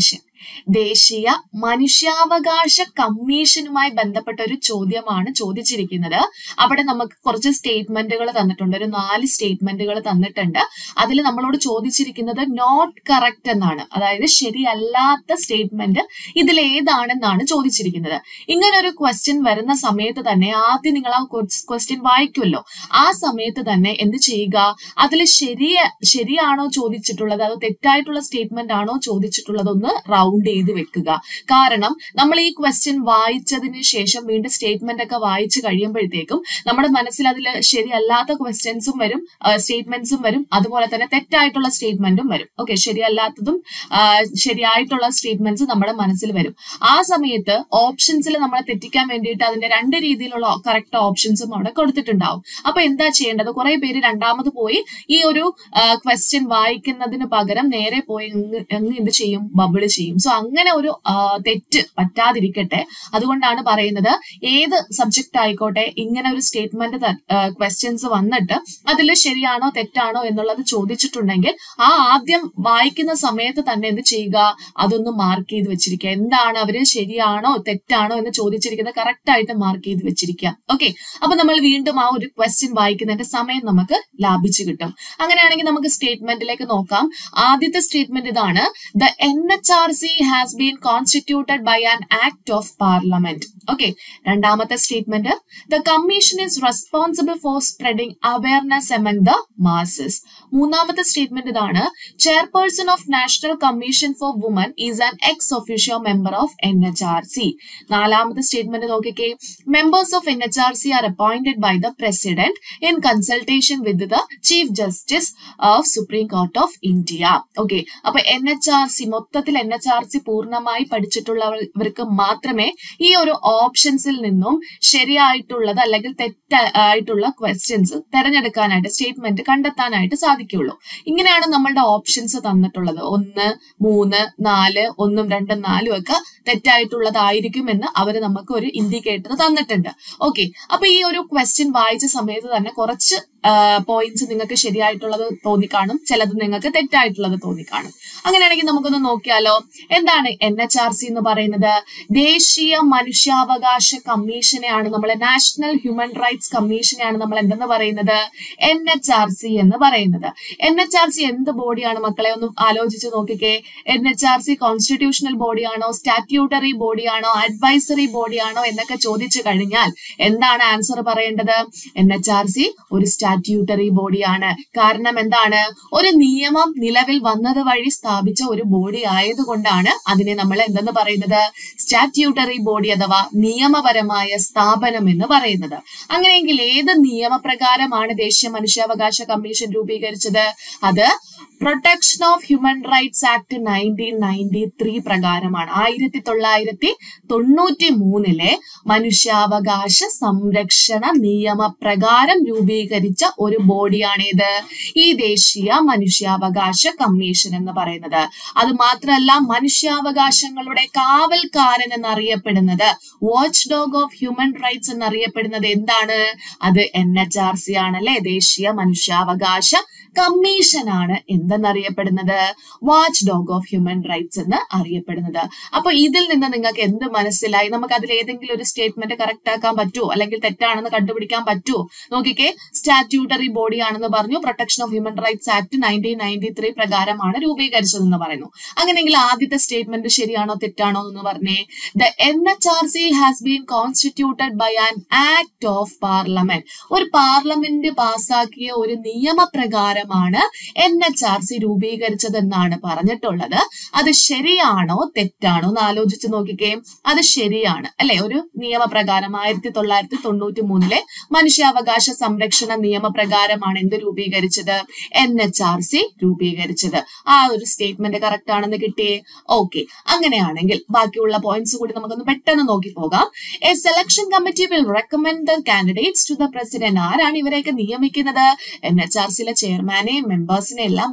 ദേശീയ മനുഷ്യാവകാശ കമ്മീഷനുമായി ബന്ധപ്പെട്ട ഒരു ചോദ്യമാണ് ചോദിച്ചിരിക്കുന്നത് അവിടെ നമുക്ക് കുറച്ച് സ്റ്റേറ്റ്മെന്റുകൾ തന്നിട്ടുണ്ട് ഒരു നാല് സ്റ്റേറ്റ്മെന്റുകൾ തന്നിട്ടുണ്ട് അതിൽ നമ്മളോട് ചോദിച്ചിരിക്കുന്നത് നോട്ട് കറക്റ്റ് എന്നാണ് അതായത് ശരിയല്ലാത്ത സ്റ്റേറ്റ്മെന്റ് ഇതിൽ ഏതാണെന്നാണ് ചോദിച്ചിരിക്കുന്നത് ഇങ്ങനെ ഒരു ക്വസ്റ്റ്യൻ വരുന്ന സമയത്ത് തന്നെ ആദ്യം നിങ്ങൾ ആ ക്വസ്റ്റ്യൻ വായിക്കുമല്ലോ ആ സമയത്ത് തന്നെ എന്ത് ചെയ്യുക അതിൽ ശരിയ ശരിയാണോ ചോദിച്ചിട്ടുള്ളത് അത് തെറ്റായിട്ടുള്ള സ്റ്റേറ്റ്മെന്റ് ആണോ ചോദിച്ചിട്ടുള്ളതൊന്ന് റൗണ്ട് ചെയ്ത് വെക്കുക കാരണം നമ്മൾ ഈ ക്വസ്റ്റ്യൻ വായിച്ചതിന് ശേഷം വീണ്ടും സ്റ്റേറ്റ്മെന്റ് ഒക്കെ വായിച്ചു കഴിയുമ്പോഴത്തേക്കും നമ്മുടെ മനസ്സിൽ അതിൽ ശരിയല്ലാത്ത ക്വസ്റ്റ്യൻസും വരും സ്റ്റേറ്റ്മെന്റ്സും വരും അതുപോലെ തന്നെ തെറ്റായിട്ടുള്ള സ്റ്റേറ്റ്മെന്റും വരും ഓക്കെ ശരിയല്ലാത്തതും ആ, ശരിയായിട്ടുള്ള സ്റ്റേറ്റ്മെന്റ്സ് നമ്മുടെ മനസ്സിൽ വരും ആ സമയത്ത് ഓപ്ഷൻസിൽ നമ്മളെ തെറ്റിക്കാൻ വേണ്ടിയിട്ട് അതിന്റെ രണ്ട് രീതിയിലുള്ള കറക്റ്റ് ഓപ്ഷൻസും അവിടെ കൊടുത്തിട്ടുണ്ടാവും അപ്പൊ എന്താ ചെയ്യേണ്ടത് കുറെ പേര് രണ്ടാമത് പോയി ഈ ഒരു ക്വസ്റ്റ്യൻ വായിക്കുന്നതിന് പകരം നേരെ പോയി അങ്ങ് അങ്ങ് എന്ത് ചെയ്യും ബബിള് ചെയ്യും സോ അങ്ങനെ ഒരു ആ, തെറ്റ് പറ്റാതിരിക്കട്ടെ അതുകൊണ്ടാണ് പറയുന്നത് ഏത് സബ്ജക്റ്റ് ആയിക്കോട്ടെ ഇങ്ങനെ ഒരു സ്റ്റേറ്റ്മെന്റ് ക്വസ്റ്റ്യൻസ് വന്നിട്ട് അതിൽ ശരിയാണോ തെറ്റാണോ എന്നുള്ളത് ചോദിച്ചിട്ടുണ്ടെങ്കിൽ ആ ആദ്യം വായിക്കുന്ന സമയത്ത് തന്നെ എന്ത് ചെയ്യുക അതൊന്ന് മാർക്ക് ചെയ്ത് വെച്ചിരിക്കുക എന്താണ് അവര് ശരിയാണോ തെറ്റാണോ എന്ന് ചോദിച്ചിരിക്കുന്നത് കറക്റ്റ് ആയിട്ട് മാർക്ക് ചെയ്ത് വെച്ചിരിക്കുക ഓക്കെ അപ്പൊ നമ്മൾ വീണ്ടും ആ ഒരു ക്വസ്റ്റ്യൻ വായിക്കുന്നതിന്റെ സമയം നമുക്ക് ലാഭിച്ചു കിട്ടും അങ്ങനെയാണെങ്കിൽ നമുക്ക് സ്റ്റേറ്റ്മെന്റിലേക്ക് നോക്കാം ആദ്യത്തെ സ്റ്റേറ്റ്മെന്റ് ഇതാണ് the N H R C has been constituted by an act of parliament okay രണ്ടാമത്തെ statement the commission is responsible for spreading awareness among the masses മൂന്നാമത്തെ സ്റ്റേറ്റ്മെന്റ് ഇതാണ് chairperson of national commission for women is an ex officio member of N H R C നാലാമത്തെ statement നോക്കിക്കേ members of N H R C are appointed by the president in consultation with the chief justice of supreme court of India okay അപ്പൊ N H R C മൊത്തത്തിൽ N H R C പൂർണ്ണമായി പഠിച്ചിട്ടുള്ളവർക്ക് മാത്രമേ ഈ ഒരു ഓപ്ഷൻസിൽ നിന്നും ശരിയായിട്ടുള്ളത് അല്ലെങ്കിൽ തെറ്റായിട്ടുള്ള ക്വസ്റ്റ്യൻസ് തിരഞ്ഞെടുക്കാനായിട്ട് സ്റ്റേറ്റ്മെന്റ് കണ്ടെത്താനായിട്ട് സാധിക്കുള്ളൂ ഇങ്ങനെയാണ് നമ്മളുടെ ഓപ്ഷൻസ് തന്നിട്ടുള്ളത് ഒന്ന് മൂന്ന് നാല് ഒന്നും രണ്ടും നാലും ഒക്കെ തെറ്റായിട്ടുള്ളതായിരിക്കും എന്ന് അവർ നമുക്ക് ഒരു ഇൻഡിക്കേറ്റർ തന്നിട്ടുണ്ട് ഓക്കെ അപ്പൊ ഈ ഒരു ക്വസ്റ്റ്യൻ വായിച്ച സമയത്ത് തന്നെ കുറച്ച് പോയിന്റ്സ് നിങ്ങൾക്ക് ശരിയായിട്ടുള്ളത് തോന്നിക്കാണും ചിലത് നിങ്ങൾക്ക് തെറ്റായിട്ടുള്ളത് തോന്നിക്കാണും അങ്ങനെയാണെങ്കിൽ നമുക്കൊന്ന് നോക്കിയാലോ എന്താണ് എൻ എച്ച് ആർ സി എന്ന് പറയുന്നത് ദേശീയ മനുഷ്യാവകാശ കമ്മീഷനെയാണ് നമ്മൾ നാഷണൽ ഹ്യൂമൻ റൈറ്റ്സ് കമ്മീഷനെയാണ് നമ്മൾ എന്തെന്ന് പറയുന്നത് എൻ എച്ച് ആർ സി എന്ന് പറയുന്നത് എൻ എച്ച് ആർ സി എന്ത് ബോഡിയാണ് മക്കളെ ഒന്ന് ആലോചിച്ച് നോക്കിക്കേ N H R C constitutional ബോഡിയാണോ സ്റ്റാറ്റ്യൂട്ടറി ബോഡിയാണോ അഡ്വൈസറി ബോഡിയാണോ എന്നൊക്കെ ചോദിച്ചു കഴിഞ്ഞാൽ എന്താണ് ആൻസർ പറയേണ്ടത് എൻ എച്ച് ആർ സി ഒരു സ്റ്റാറ്റ്യൂട്ടറി ബോഡിയാണ് കാരണം എന്താണ് ഒരു നിയമം നിലവിൽ വന്നത് വഴി സ്ഥാപിച്ച ഒരു ബോഡി ആയതുകൊണ്ടാണ് അതിനെ നമ്മൾ എന്തെന്ന് പറയുന്നത് സ്റ്റാറ്റ്യൂട്ടറി ബോഡി അഥവാ നിയമപരമായ സ്ഥാപനം എന്ന് പറയുന്നത് അങ്ങനെയെങ്കിൽ ഏത് നിയമപ്രകാരമാണ് ദേശീയ മനുഷ്യാവകാശ കമ്മീഷൻ രൂപീകരിച്ചത് അത് protection of human rights act nineteen ninety three പ്രകാരമാണ് ആയിരത്തി തൊള്ളായിരത്തി തൊണ്ണൂറ്റി മൂന്നിലെ മനുഷ്യാവകാശ സംരക്ഷണ നിയമപ്രകാരം രൂപീകരിച്ച ഒരു ബോഡിയാണിത് ഈ ദേശീയ മനുഷ്യാവകാശ കമ്മീഷൻ എന്ന് പറയുന്നത് അത് മാത്രമല്ല മനുഷ്യാവകാശങ്ങളുടെ കാവൽക്കാരൻ എന്നറിയപ്പെടുന്നത് watch dog of human rights എന്നറിയപ്പെടുന്നത് എന്താണ് അത് എൻ എച്ച് ആർ സി ആണല്ലേ ദേശീയ മനുഷ്യാവകാശ കമ്മീഷനാണ് എന്തെന്നറിയപ്പെടുന്നത് watch dog of human rights എന്ന് അറിയപ്പെടുന്നത് അപ്പൊ ഇതിൽ നിന്ന് നിങ്ങൾക്ക് എന്ത് മനസ്സിലായി നമുക്ക് അതിൽ ഏതെങ്കിലും ഒരു സ്റ്റേറ്റ്മെന്റ് കറക്റ്റ് ആക്കാൻ പറ്റുമോ അല്ലെങ്കിൽ തെറ്റാണെന്ന് കണ്ടുപിടിക്കാൻ പറ്റുമോ നോക്കിക്കേ സ്റ്റാറ്റ്യൂട്ടറി ബോഡി ആണെന്ന് പറഞ്ഞു protection of human rights act nineteen ninety three പ്രകാരമാണ് രൂപീകരിച്ചതെന്ന് പറയുന്നു അങ്ങനെയെങ്കിൽ ആദ്യത്തെ സ്റ്റേറ്റ്മെന്റ് ശരിയാണോ തെറ്റാണോ എന്ന് പറഞ്ഞേ the N H R C has been constituted by an act of parliament ഒരു പാർലമെന്റ് പാസാക്കിയ ഒരു നിയമപ്രകാരമാണ് എൻ എച്ച് ആർ സി രൂപീകരിച്ചതെന്നാണ് പറഞ്ഞിട്ടുള്ളത് അത് ശരിയാണോ തെറ്റാണോ എന്ന് ആലോചിച്ച് നോക്കിക്കേ അത് ശരിയാണ് അല്ലെ ഒരു നിയമപ്രകാരം ആയിരത്തി തൊള്ളായിരത്തി തൊണ്ണൂറ്റി മൂന്നിലെ മനുഷ്യാവകാശ സംരക്ഷണ നിയമപ്രകാരമാണ് എന്ത് രൂപീകരിച്ചത് എൻ എച്ച് ആർ സി രൂപീകരിച്ചത് ആ ഒരു സ്റ്റേറ്റ്മെന്റ് കറക്റ്റ് ആണെന്ന് കിട്ടിയേ ഓക്കെ അങ്ങനെയാണെങ്കിൽ ബാക്കിയുള്ള പോയിന്റ്സ് കൂടി നമുക്കൊന്ന് പെട്ടെന്ന് നോക്കി പോകാം a selection committee will recommend the candidates to the president ആരാണ് ഇവരെയൊക്കെ നിയമിക്കുന്നത് എൻ എച്ച് ആർ സിയിലെ ചെയർമാനെയും മെമ്പേഴ്സിനെ എല്ലാം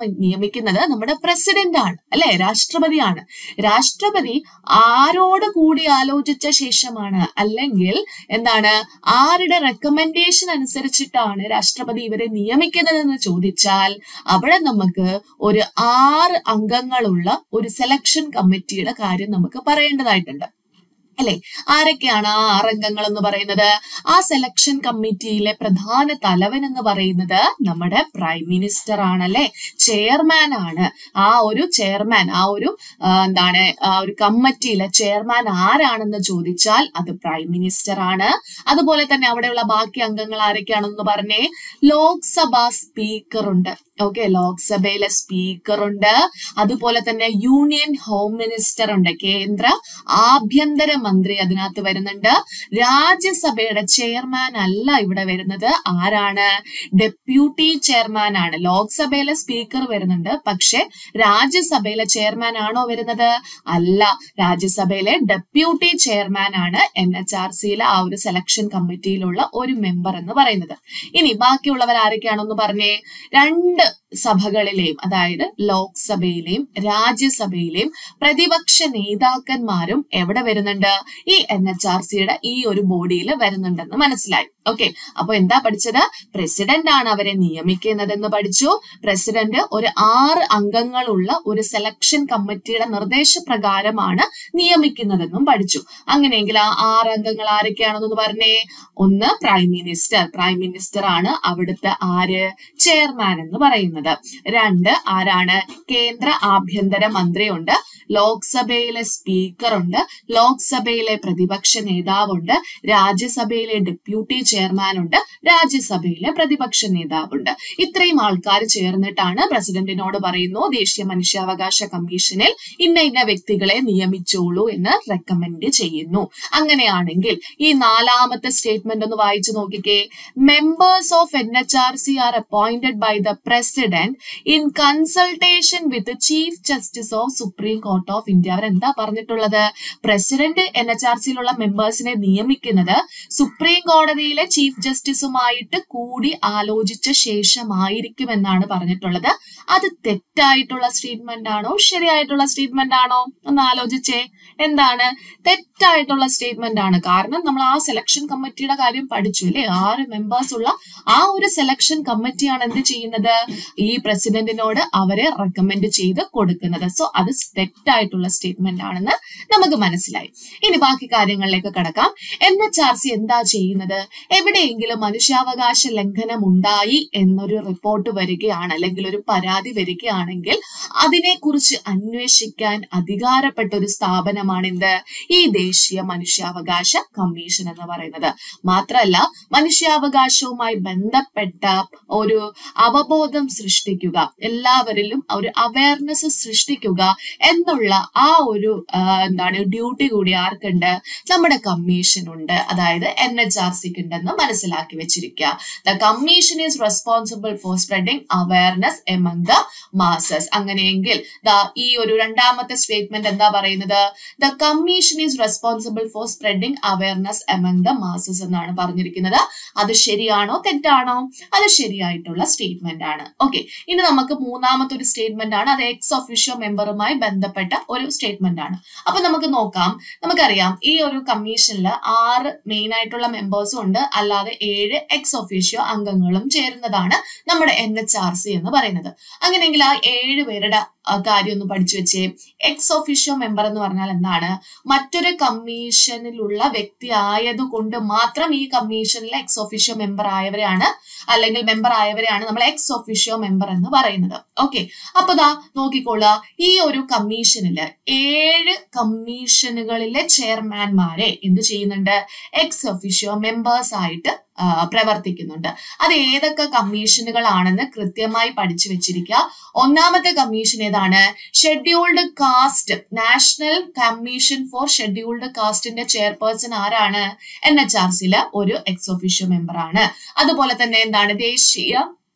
നിയമിക്കുന്നത് നമ്മുടെ പ്രസിഡന്റ് ആണ് അല്ലെ രാഷ്ട്രപതിയാണ് രാഷ്ട്രപതി ആരോട് കൂടി ആലോചിച്ച ശേഷമാണ് അല്ലെങ്കിൽ എന്താണ് ആരുടെ റെക്കമെൻഡേഷൻ അനുസരിച്ചിട്ടാണ് രാഷ്ട്രപതി ഇവരെ നിയമിക്കുന്നതെന്ന് ചോദിച്ചാൽ അവിടെ നമുക്ക് ഒരു ആറ് അംഗങ്ങളുള്ള ഒരു സെലക്ഷൻ കമ്മിറ്റിയുടെ കാര്യം നമുക്ക് പറയേണ്ടതായിട്ടുണ്ട് അല്ലെ ആരൊക്കെയാണ് ആ ആറംഗങ്ങൾ എന്ന് പറയുന്നത് ആ സെലക്ഷൻ കമ്മിറ്റിയിലെ പ്രധാന തലവൻ എന്ന് പറയുന്നത് നമ്മുടെ പ്രൈം മിനിസ്റ്റർ ആണ് അല്ലെ ചെയർമാൻ ആണ് ആ ഒരു ചെയർമാൻ ആ ഒരു ആ, എന്താണ് ആ ഒരു കമ്മിറ്റിയിലെ ചെയർമാൻ ആരാണെന്ന് ചോദിച്ചാൽ അത് പ്രൈം മിനിസ്റ്റർ ആണ് അതുപോലെ തന്നെ അവിടെയുള്ള ബാക്കി അംഗങ്ങൾ ആരൊക്കെയാണെന്ന് പറഞ്ഞേ ലോക്സഭാ സ്പീക്കർ ഉണ്ട് ഓക്കെ ലോക്സഭയിലെ സ്പീക്കർ ഉണ്ട് അതുപോലെ തന്നെ യൂണിയൻ ഹോം മിനിസ്റ്റർ ഉണ്ട് കേന്ദ്ര ആഭ്യന്തര മന്ത്രി അതിനകത്ത് വരുന്നുണ്ട് രാജ്യസഭയുടെ ചെയർമാൻ അല്ല ഇവിടെ വരുന്നത് ആരാണ് ഡെപ്യൂട്ടി ചെയർമാൻ ആണ് ലോക്സഭയിലെ സ്പീക്കർ വരുന്നുണ്ട് പക്ഷെ രാജ്യസഭയിലെ ചെയർമാൻ ആണോ വരുന്നത് അല്ല രാജ്യസഭയിലെ ഡെപ്യൂട്ടി ചെയർമാൻ ആണ് എൻ എച്ച് ആർ സിയിലെ ആ ഒരു സെലക്ഷൻ കമ്മിറ്റിയിലുള്ള ഒരു മെമ്പർ എന്ന് പറയുന്നത് ഇനി ബാക്കിയുള്ളവർ ആരൊക്കെയാണെന്ന് പറഞ്ഞേ രണ്ട് സഭകളിലെയും അതായത് ലോക്സഭയിലെയും രാജ്യസഭയിലെയും പ്രതിപക്ഷ നേതാക്കന്മാരും എവിടെ വരുന്നുണ്ട് ഈ എൻ എച്ച് ആർ സിയുടെ ഈ ഒരു ബോഡിയിൽ വരുന്നുണ്ടെന്ന് മനസ്സിലായി ഓക്കെ അപ്പൊ എന്താ പഠിച്ചത് പ്രസിഡന്റ് ആണ് അവരെ നിയമിക്കുന്നതെന്ന് പഠിച്ചു പ്രസിഡന്റ് ഒരു ആറ് അംഗങ്ങളുള്ള ഒരു സെലക്ഷൻ കമ്മിറ്റിയുടെ നിർദ്ദേശപ്രകാരമാണ് നിയമിക്കുന്നതെന്നും പഠിച്ചു അങ്ങനെയെങ്കിൽ ആ ആറ് അംഗങ്ങൾ ആരൊക്കെയാണെന്ന് പറഞ്ഞേ ഒന്ന് പ്രൈം മിനിസ്റ്റർ പ്രൈം മിനിസ്റ്റർ ആണ് അവിടുത്തെ ആര് ചെയർമാൻ എന്ന് പറയുന്നത് രണ്ട് ആരാണ് കേന്ദ്ര ആഭ്യന്തര മന്ത്രിയുണ്ട് ലോക്സഭയിലെ സ്പീക്കർ ഉണ്ട് ലോക്സഭയിലെ പ്രതിപക്ഷ നേതാവുണ്ട് രാജ്യസഭയിലെ ഡെപ്യൂട്ടി ചെയർമാൻ ഉണ്ട് രാജ്യസഭയിലെ പ്രതിപക്ഷ നേതാവുണ്ട് ഇത്രയും ആൾക്കാർ ചേർന്നിട്ടാണ് പ്രസിഡന്റിനോട് പറയുന്നു ദേശീയ മനുഷ്യാവകാശ കമ്മീഷനിൽ ഇന്ന ഇന്ന വ്യക്തികളെ നിയമിച്ചോളൂ എന്ന് റെക്കമെൻഡ് ചെയ്യുന്നു അങ്ങനെയാണെങ്കിൽ ഈ നാലാമത്തെ സ്റ്റേറ്റ്മെന്റ് ഒന്ന് വായിച്ചു നോക്കിക്കേ members of N H R C are appointed by the president in consultation with chief justice of supreme court of India അവരെന്താ പറഞ്ഞിട്ടുള്ളത് പ്രസിഡന്റ് എൻ എച്ച് ആർ സിയിലുള്ള മെമ്പേഴ്സിനെ നിയമിക്കുന്നത് സുപ്രീം കോടതിയിലെ ചീഫ് ജസ്റ്റിസുമായിട്ട് കൂടി ആലോചിച്ച ശേഷമായിരിക്കുമെന്നാണ് പറഞ്ഞിട്ടുള്ളത് അത് തെറ്റായിട്ടുള്ള സ്റ്റേറ്റ്മെന്റ് ആണോ ശരിയായിട്ടുള്ള സ്റ്റേറ്റ്മെന്റ് ആണോ ഒന്ന് ആലോചിച്ചേ എന്താണ് തെറ്റായിട്ടുള്ള സ്റ്റേറ്റ്മെന്റ് ആണ് കാരണം നമ്മൾ ആ സെലക്ഷൻ കമ്മിറ്റിയുടെ കാര്യം പഠിച്ചു അല്ലേ ആറ് മെമ്പേഴ്സ് ഉള്ള ആ ഒരു സെലക്ഷൻ കമ്മിറ്റിയാണ് എന്ത് ചെയ്യുന്നത് ഈ പ്രസിഡന്റിനോട് അവരെ റെക്കമെൻഡ് ചെയ്ത് കൊടുക്കുന്നത് സോ അത് തെറ്റായിട്ടുള്ള സ്റ്റേറ്റ്മെന്റ് ആണെന്ന് നമുക്ക് മനസ്സിലായി ഇനി ബാക്കി കാര്യങ്ങളിലേക്ക് കടക്കാം എൻ എച്ച് ആർ സി എന്താ ചെയ്യുന്നത് എവിടെയെങ്കിലും മനുഷ്യാവകാശ ലംഘനം ഉണ്ടായി എന്നൊരു റിപ്പോർട്ട് വരികയാണ് അല്ലെങ്കിൽ ഒരു പരാതി വരികയാണെങ്കിൽ അതിനെക്കുറിച്ച് അന്വേഷിക്കാൻ അധികാരപ്പെട്ട ഒരു സ്ഥാപനമാണ് എന്ത് ഈ ദേശീയ മനുഷ്യാവകാശ കമ്മീഷൻ എന്ന് പറയുന്നത് മാത്രമല്ല മനുഷ്യാവകാശവുമായി ബന്ധപ്പെട്ട ഒരു അവബോധം സൃഷ്ടിക്കുക എല്ലാവരിലും ഒരു അവയർനെസ് സൃഷ്ടിക്കുക എന്നുള്ള ആ ഒരു ആ, എന്താണ് ഡ്യൂട്ടി കൂടി ആർക്കുണ്ട് നമ്മുടെ കമ്മീഷൻ ഉണ്ട് അതായത് എൻ എച്ച് ആർ സിക്ക് ഉണ്ടെന്ന് മനസ്സിലാക്കി വെച്ചിരിക്കുക the commission is responsible for spreading awareness among the masses അങ്ങനെയെങ്കിൽ ദാ ഈ ഒരു രണ്ടാമത്തെ സ്റ്റേറ്റ്മെന്റ് എന്താ പറയുന്നത് the commission is responsible for spreading awareness among the masses എന്നാണ് പറഞ്ഞിരിക്കുന്നത് അത് ശരിയാണോ തെറ്റാണോ അത് ശരിയായിട്ടുള്ള സ്റ്റേറ്റ്മെന്റ് ആണ് ഓക്കെ ഇനി നമുക്ക് മൂന്നാമത്തെ ഒരു സ്റ്റേറ്റ്മെന്റ് ആണ് അത് എക്സ് ഒഫീഷ്യോ മെമ്പറുമായി ബന്ധപ്പെട്ട ഒരു സ്റ്റേറ്റ്മെന്റ് ആണ് അപ്പൊ നമുക്ക് നോക്കാം നമുക്കറിയാം ഈ ഒരു കമ്മീഷനിൽ ആറ് മെയിൻ ആയിട്ടുള്ള മെമ്പേഴ്സും ഉണ്ട് അല്ലാതെ ഏഴ് എക്സ് ഒഫീഷ്യോ അംഗങ്ങളും ചേരുന്നതാണ് നമ്മുടെ എൻ എച്ച് ആർ സി എന്ന് പറയുന്നത് അങ്ങനെയെങ്കിൽ ആ ഏഴ് പേരുടെ ആ കാര്യം ഒന്ന് പഠിച്ചു വെച്ചേ എക്സ് ഒഫീഷ്യോ മെമ്പർ എന്ന് പറഞ്ഞാൽ എന്താണ് മറ്റൊരു കമ്മീഷനിലുള്ള വ്യക്തി ആയതുകൊണ്ട് മാത്രം ഈ കമ്മീഷനിലെ എക്സ് ഒഫീഷ്യോ മെമ്പർ ആയവരെയാണ് അല്ലെങ്കിൽ മെമ്പർ ആയവരെയാണ് നമ്മൾ എക്സ് ഒഫീഷ്യോ മെമ്പർ എന്ന് പറയുന്നത് ഓക്കെ അപ്പൊ ദാ നോക്കിക്കൊള്ളുക ഈ ഒരു കമ്മീഷനില് ഏഴ് കമ്മീഷനുകളിലെ ചെയർമാൻമാരെ എന്ത് ചെയ്യുന്നുണ്ട് എക്സ് ഒഫീഷ്യോ മെമ്പേഴ്സ് ആയിട്ട് ആ, പ്രവർത്തിക്കുന്നുണ്ട് അത് ഏതൊക്കെ കമ്മീഷനുകളാണെന്ന് കൃത്യമായി പഠിച്ചു വെച്ചിരിക്കുക ഒന്നാമത്തെ കമ്മീഷൻ ഏതാണ് scheduled caste national commission for scheduled കാസ്റ്റിന്റെ ചെയർപേഴ്സൺ ആരാണ് എൻ എച്ച് ആർ സിയിലെ ഒരു എക്സ് ഒഫീഷ്യോ മെമ്പർ ആണ് അതുപോലെ തന്നെ എന്താണ് ദേശീയ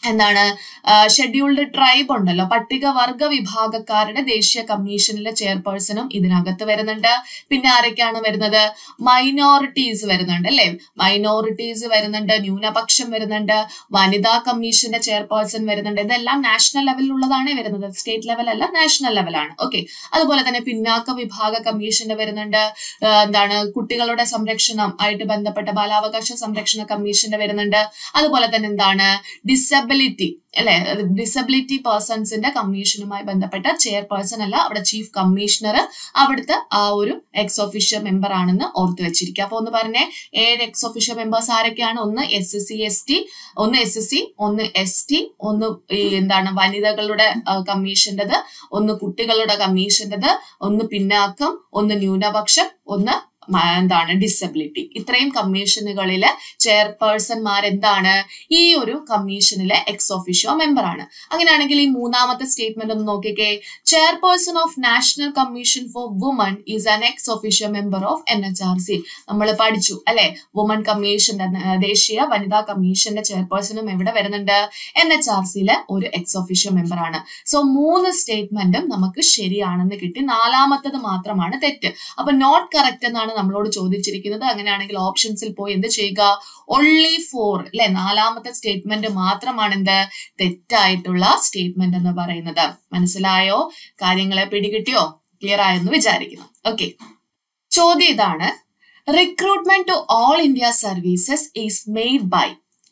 എന്താണ് ഷെഡ്യൂൾഡ് ട്രൈബ് ഉണ്ടല്ലോ പട്ടികവർഗ വിഭാഗക്കാരുടെ ദേശീയ കമ്മീഷനിലെ ചെയർപേഴ്സണും ഇതിനകത്ത് വരുന്നുണ്ട് പിന്നെ ആരൊക്കെയാണ് വരുന്നത് മൈനോറിറ്റീസ് വരുന്നുണ്ട് അല്ലെ മൈനോറിറ്റീസ് വരുന്നുണ്ട് ന്യൂനപക്ഷം വരുന്നുണ്ട് വനിതാ കമ്മീഷന്റെ ചെയർപേഴ്സൺ വരുന്നുണ്ട് ഇതെല്ലാം നാഷണൽ ലെവലിലുള്ളതാണ് വരുന്നത് സ്റ്റേറ്റ് ലെവൽ അല്ല നാഷണൽ ലെവലാണ് ഓക്കെ അതുപോലെ തന്നെ പിന്നാക്ക വിഭാഗ കമ്മീഷന്റെ വരുന്നുണ്ട് ആ, എന്താണ് കുട്ടികളുടെ സംരക്ഷണം ആയിട്ട് ബന്ധപ്പെട്ട ബാലാവകാശ സംരക്ഷണ കമ്മീഷന്റെ വരുന്നുണ്ട് അതുപോലെ തന്നെ എന്താണ് ഡിസബിലിറ്റി അല്ലെ ഡിസബിലിറ്റി പേഴ്സൺസിന്റെ കമ്മീഷനുമായി ബന്ധപ്പെട്ട ചെയർപേഴ്സൺ അല്ല അവിടെ ചീഫ് കമ്മീഷണർ അവിടുത്തെ ആ ഒരു എക്സ് ഒഫീഷ്യൽ മെമ്പർ ആണെന്ന് ഓർത്ത് വെച്ചിരിക്കുക അപ്പൊ ഒന്ന് പറഞ്ഞേ ഏഴ് എക്സ് ഒഫീഷ്യൽ മെമ്പേഴ്സ് ആരൊക്കെയാണ് ഒന്ന് S S C S T ഒന്ന് എസ് എസ് സി ഒന്ന് എസ് ടി ഒന്ന് ഈ എന്താണ് വനിതകളുടെ കമ്മീഷൻ്റെത് ഒന്ന് കുട്ടികളുടെ കമ്മീഷൻ്റെത് ഒന്ന് പിന്നാക്കം ഒന്ന് ന്യൂനപക്ഷം ഒന്ന് മ- എന്താണ് ഡിസബിലിറ്റി ഇത്രയും കമ്മീഷനുകളിലെ ചെയർപേഴ്സൺമാർ എന്താണ് ഈ ഒരു കമ്മീഷനിലെ എക്സ് ഒഫീഷ്യോ മെമ്പർ ആണ് അങ്ങനെയാണെങ്കിൽ ഈ മൂന്നാമത്തെ സ്റ്റേറ്റ്മെന്റ് ഒന്ന് നോക്കിക്കേ chairperson of national commission for women is an ex officio member of N H R C നമ്മൾ പഠിച്ചു അല്ലെ വുമൺ കമ്മീഷന്റെ ഏർ ദേശീയ വനിതാ കമ്മീഷന്റെ ചെയർപേഴ്സണും എവിടെ വരുന്നുണ്ട് എൻ എച്ച് ആർ സിയിലെ ഒരു എക്സ് ഒഫീഷ്യോ മെമ്പർ ആണ് സോ മൂന്ന് സ്റ്റേറ്റ്മെന്റും നമുക്ക് ശരിയാണെന്ന് കിട്ടി നാലാമത്തത് മാത്രമാണ് തെറ്റ് അപ്പൊ നോട്ട് കറക്റ്റ് എന്നാണ് നമ്മളോട് ചോദിച്ചിരിക്കുന്നത് അങ്ങനെയാണെങ്കിൽ ഓപ്ഷൻസിൽ പോയി എന്ത് ചെയ്യുക ഒൺലി ഫോർ അല്ലെ നാലാമത്തെ സ്റ്റേറ്റ്മെന്റ് മാത്രമാണ് എന്ത് തെറ്റായിട്ടുള്ള സ്റ്റേറ്റ്മെന്റ് എന്ന് പറയുന്നത് മനസ്സിലായോ കാര്യങ്ങളെ പിടികിട്ടിയോ ക്ലിയർ ആയെന്ന് വിചാരിക്കുന്നു ഓക്കെ ചോദ്യം ഇതാണ് recruitment to all India services is made by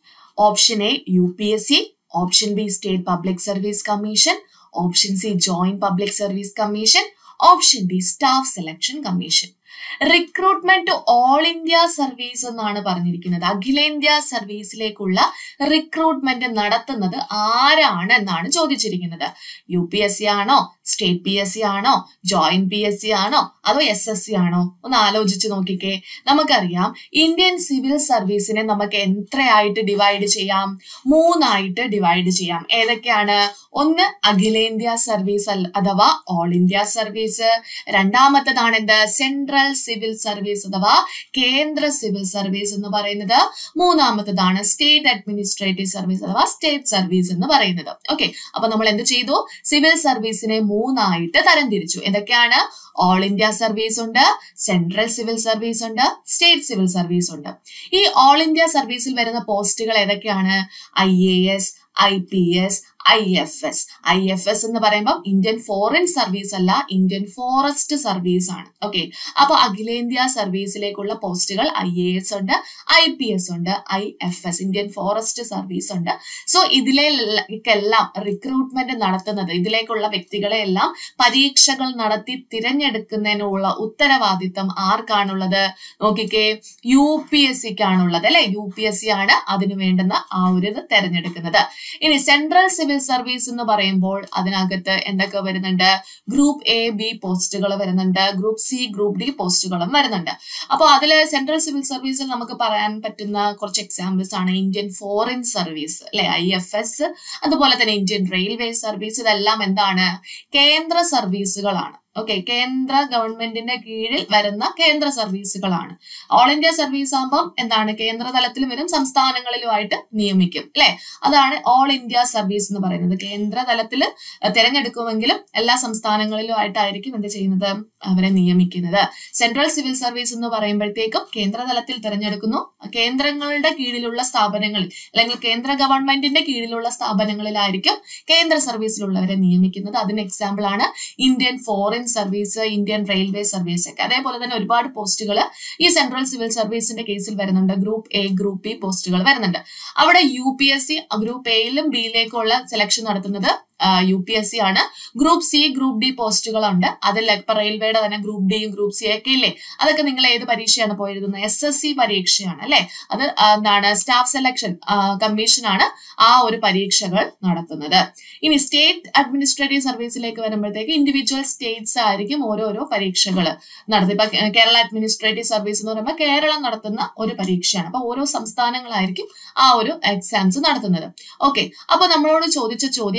option A U P S C option B state public service commission option C joint public service commission option D staff selection commission recruitment to all India service എന്നാണ് പറഞ്ഞിരിക്കുന്നത് അഖിലേന്ത്യാ സർവീസിലേക്കുള്ള recruitment നടത്തുന്നത് ആരാണ് എന്നാണ് ചോദിച്ചിരിക്കുന്നത് U P S C ആണോ state P S C ആണോ ജോയിന്റ് പി എസ് സി ആണോ അതോ എസ് എസ് സി ആണോ ഒന്ന് ആലോചിച്ച് നോക്കിക്കേ നമുക്കറിയാം ഇന്ത്യൻ സിവിൽ സർവീസിനെ നമുക്ക് എത്രയായിട്ട് ഡിവൈഡ് ചെയ്യാം മൂന്നായിട്ട് ഡിവൈഡ് ചെയ്യാം ഏതൊക്കെയാണ് ഒന്ന് അഖിലേന്ത്യാ സർവീസ് അല്ല- അഥവാ ഓൾ ഇന്ത്യ സർവീസ് രണ്ടാമത്തതാണ് എന്ത് സെൻട്രൽ സിവിൽ സർവീസ് അഥവാ കേന്ദ്ര സിവിൽ സർവീസ് എന്ന് പറയുന്നത് മൂന്നാമത്തതാണ് സ്റ്റേറ്റ് അഡ്മിനിസ്ട്രേറ്റീവ് സർവീസ് അഥവാ സ്റ്റേറ്റ് സർവീസ് എന്ന് പറയുന്നത് ഓക്കെ അപ്പൊ നമ്മൾ എന്ത് ചെയ്തു സിവിൽ സർവീസിനെ മൂന്നായിട്ട് തരംതിരിച്ചു എന്തൊക്കെയാണ് ഓൾ ഇന്ത്യ സർവീസ് ഉണ്ട് സെൻട്രൽ സിവിൽ സർവീസ് ഉണ്ട് സ്റ്റേറ്റ് സിവിൽ സർവീസ് ഉണ്ട് ഈ ഓൾ ഇന്ത്യ സർവീസിൽ വരുന്ന പോസ്റ്റുകൾ ഏതൊക്കെയാണ് I A S I P S I F S I F S എന്ന് പറയുമ്പോൾ ഇന്ത്യൻ ഫോറിൻ സർവീസ് അല്ല ഇന്ത്യൻ ഫോറസ്റ്റ് സർവീസ് ആണ് ഓക്കെ അപ്പൊ അഖിലേന്ത്യാ സർവീസിലേക്കുള്ള പോസ്റ്റുകൾ ഐ എ എസ് ഉണ്ട് ഐ പി എസ് ഉണ്ട് I F S Indian forest service ഉണ്ട് സോ ഇതിലേക്കെല്ലാം റിക്രൂട്ട്മെന്റ് നടത്തുന്നത് ഇതിലേക്കുള്ള വ്യക്തികളെ എല്ലാം പരീക്ഷകൾ നടത്തി തിരഞ്ഞെടുക്കുന്നതിനുള്ള ഉത്തരവാദിത്തം ആർക്കാണുള്ളത് നോക്കിക്കേ യു പി എസ് സിക്കാണുള്ളത് അല്ലെ യു പി എസ് സി ആണ് അതിനു വേണ്ടുന്ന ആ ഒരു ഇത് തെരഞ്ഞെടുക്കുന്നത് ഇനി സെൻട്രൽ സിവിൽ സർവീസ് എന്ന് പറയുമ്പോൾ അതിനകത്ത് എന്തൊക്കെ വരുന്നുണ്ട് ഗ്രൂപ്പ് എ ബി പോസ്റ്റുകൾ വരുന്നുണ്ട് ഗ്രൂപ്പ് സി ഗ്രൂപ്പ് ഡി പോസ്റ്റുകളും വരുന്നുണ്ട് അപ്പോൾ അതിൽ സെൻട്രൽ സിവിൽ സർവീസിൽ നമുക്ക് പറയാൻ പറ്റുന്ന കുറച്ച് എക്സാമ്പിൾസ് ആണ് ഇന്ത്യൻ ഫോറിൻ സർവീസ് അല്ലെ ഐ എഫ് എസ് അതുപോലെ തന്നെ ഇന്ത്യൻ റെയിൽവേ സർവീസ് ഇതെല്ലാം എന്താണ് കേന്ദ്ര സർവീസുകളാണ് ഓക്കെ കേന്ദ്ര ഗവൺമെന്റിന്റെ കീഴിൽ വരുന്ന കേന്ദ്ര സർവീസുകളാണ് ഓൾ ഇന്ത്യ സർവീസ് ആകുമ്പം എന്താണ് കേന്ദ്ര തലത്തിലും വരും സംസ്ഥാനങ്ങളിലുമായിട്ട് നിയമിക്കും അല്ലെ അതാണ് ഓൾ ഇന്ത്യ സർവീസ് എന്ന് പറയുന്നത് കേന്ദ്ര തലത്തിൽ തിരഞ്ഞെടുക്കുമെങ്കിലും എല്ലാ സംസ്ഥാനങ്ങളിലും ആയിട്ടായിരിക്കും എന്ത് ചെയ്യുന്നത് അവരെ നിയമിക്കുന്നത് സെൻട്രൽ സിവിൽ സർവീസ് എന്ന് പറയുമ്പോഴത്തേക്കും കേന്ദ്ര തലത്തിൽ തിരഞ്ഞെടുക്കുന്നു കേന്ദ്രങ്ങളുടെ കീഴിലുള്ള സ്ഥാപനങ്ങളിൽ അല്ലെങ്കിൽ കേന്ദ്ര ഗവൺമെന്റിന്റെ കീഴിലുള്ള സ്ഥാപനങ്ങളിലായിരിക്കും കേന്ദ്ര സർവീസിലുള്ളവരെ നിയമിക്കുന്നത് അതിന് എക്സാമ്പിൾ ആണ് Indian foreign service Indian railway service ഒക്കെ അതേപോലെ തന്നെ ഒരുപാട് പോസ്റ്റുകൾ ഈ സെൻട്രൽ സിവിൽ സർവീസിന്റെ കേസിൽ വരുന്നുണ്ട് ഗ്രൂപ്പ് എ ഗ്രൂപ്പ് ബി പോസ്റ്റുകൾ വരുന്നുണ്ട് അവിടെ U P S C group എയിലും ബിയിലേക്കുള്ള സെലക്ഷൻ നടത്തുന്നത് യു പി എസ് സി ആണ് ഗ്രൂപ്പ് സി ഗ്രൂപ്പ് ഡി പോസ്റ്റുകളുണ്ട് അതിൽ ഇപ്പൊ റെയിൽവേയുടെ തന്നെ ഗ്രൂപ്പ് ഡിയും ഗ്രൂപ്പ് സി ഒക്കെ ഇല്ലേ അതൊക്കെ നിങ്ങൾ ഏത് പരീക്ഷയാണ് പോയിരുന്നത് എസ് എസ് സി പരീക്ഷയാണ് അല്ലെ അത് ആ, എന്താണ് സ്റ്റാഫ് സെലക്ഷൻ കമ്മീഷനാണ് ആ ഒരു പരീക്ഷകൾ നടത്തുന്നത് ഇനി സ്റ്റേറ്റ് അഡ്മിനിസ്ട്രേറ്റീവ് സർവീസിലേക്ക് വരുമ്പോഴത്തേക്ക് ഇൻഡിവിജ്വൽ സ്റ്റേറ്റ്സ് ആയിരിക്കും ഓരോരോ പരീക്ഷകൾ നടത്തുക ഇപ്പൊ കേ- കേരള അഡ്മിനിസ്ട്രേറ്റീവ് സർവീസ് എന്ന് പറയുമ്പോൾ കേരളം നടത്തുന്ന ഒരു പരീക്ഷയാണ് അപ്പൊ ഓരോ സംസ്ഥാനങ്ങളായിരിക്കും ആ ഒരു എക്സാംസ് നടത്തുന്നത് ഓക്കെ അപ്പൊ നമ്മളോട് ചോദിച്ച ചോദ്യം എന്തായിരുന്നു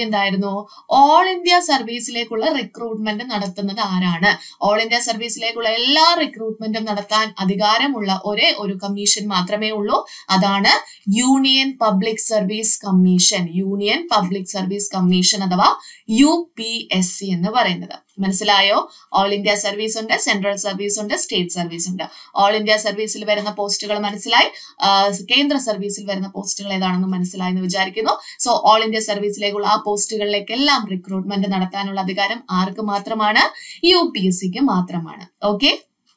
ചോദിക്കുന്നു ഓൾ ഇന്ത്യ സർവീസിലേക്കുള്ള റിക്രൂട്ട്മെന്റ് നടത്തുന്നത് ആരാണ് ഓൾ ഇന്ത്യ സർവീസിലേക്കുള്ള എല്ലാ റിക്രൂട്ട്മെന്റും നടത്താൻ അധികാരമുള്ള ഒരേ ഒരു കമ്മീഷൻ മാത്രമേ ഉള്ളൂ അതാണ് union public service commission union public service commission അഥവാ യു പി എസ് സി എന്ന് പറയുന്നത് മനസ്സിലായോ ഓൾ ഇന്ത്യ സർവീസ് ഉണ്ട് സെൻട്രൽ സർവീസ് ഉണ്ട് സ്റ്റേറ്റ് സർവീസ് ഉണ്ട് ഓൾ ഇന്ത്യ സർവീസിൽ വരുന്ന പോസ്റ്റുകൾ മനസ്സിലായി ആ, കേന്ദ്ര സർവീസിൽ വരുന്ന പോസ്റ്റുകൾ ഏതാണെന്ന് മനസ്സിലായി എന്ന് വിചാരിക്കുന്നു സോ ഓൾ ഇന്ത്യ സർവീസിലേക്കുള്ള ആ പോസ്റ്റുകളിലേക്കെല്ലാം റിക്രൂട്ട്മെന്റ് നടത്താനുള്ള അധികാരം ആർക്ക് മാത്രമാണ് യു പി എസ് സിക്ക് മാത്രമാണ് ഓക്കെ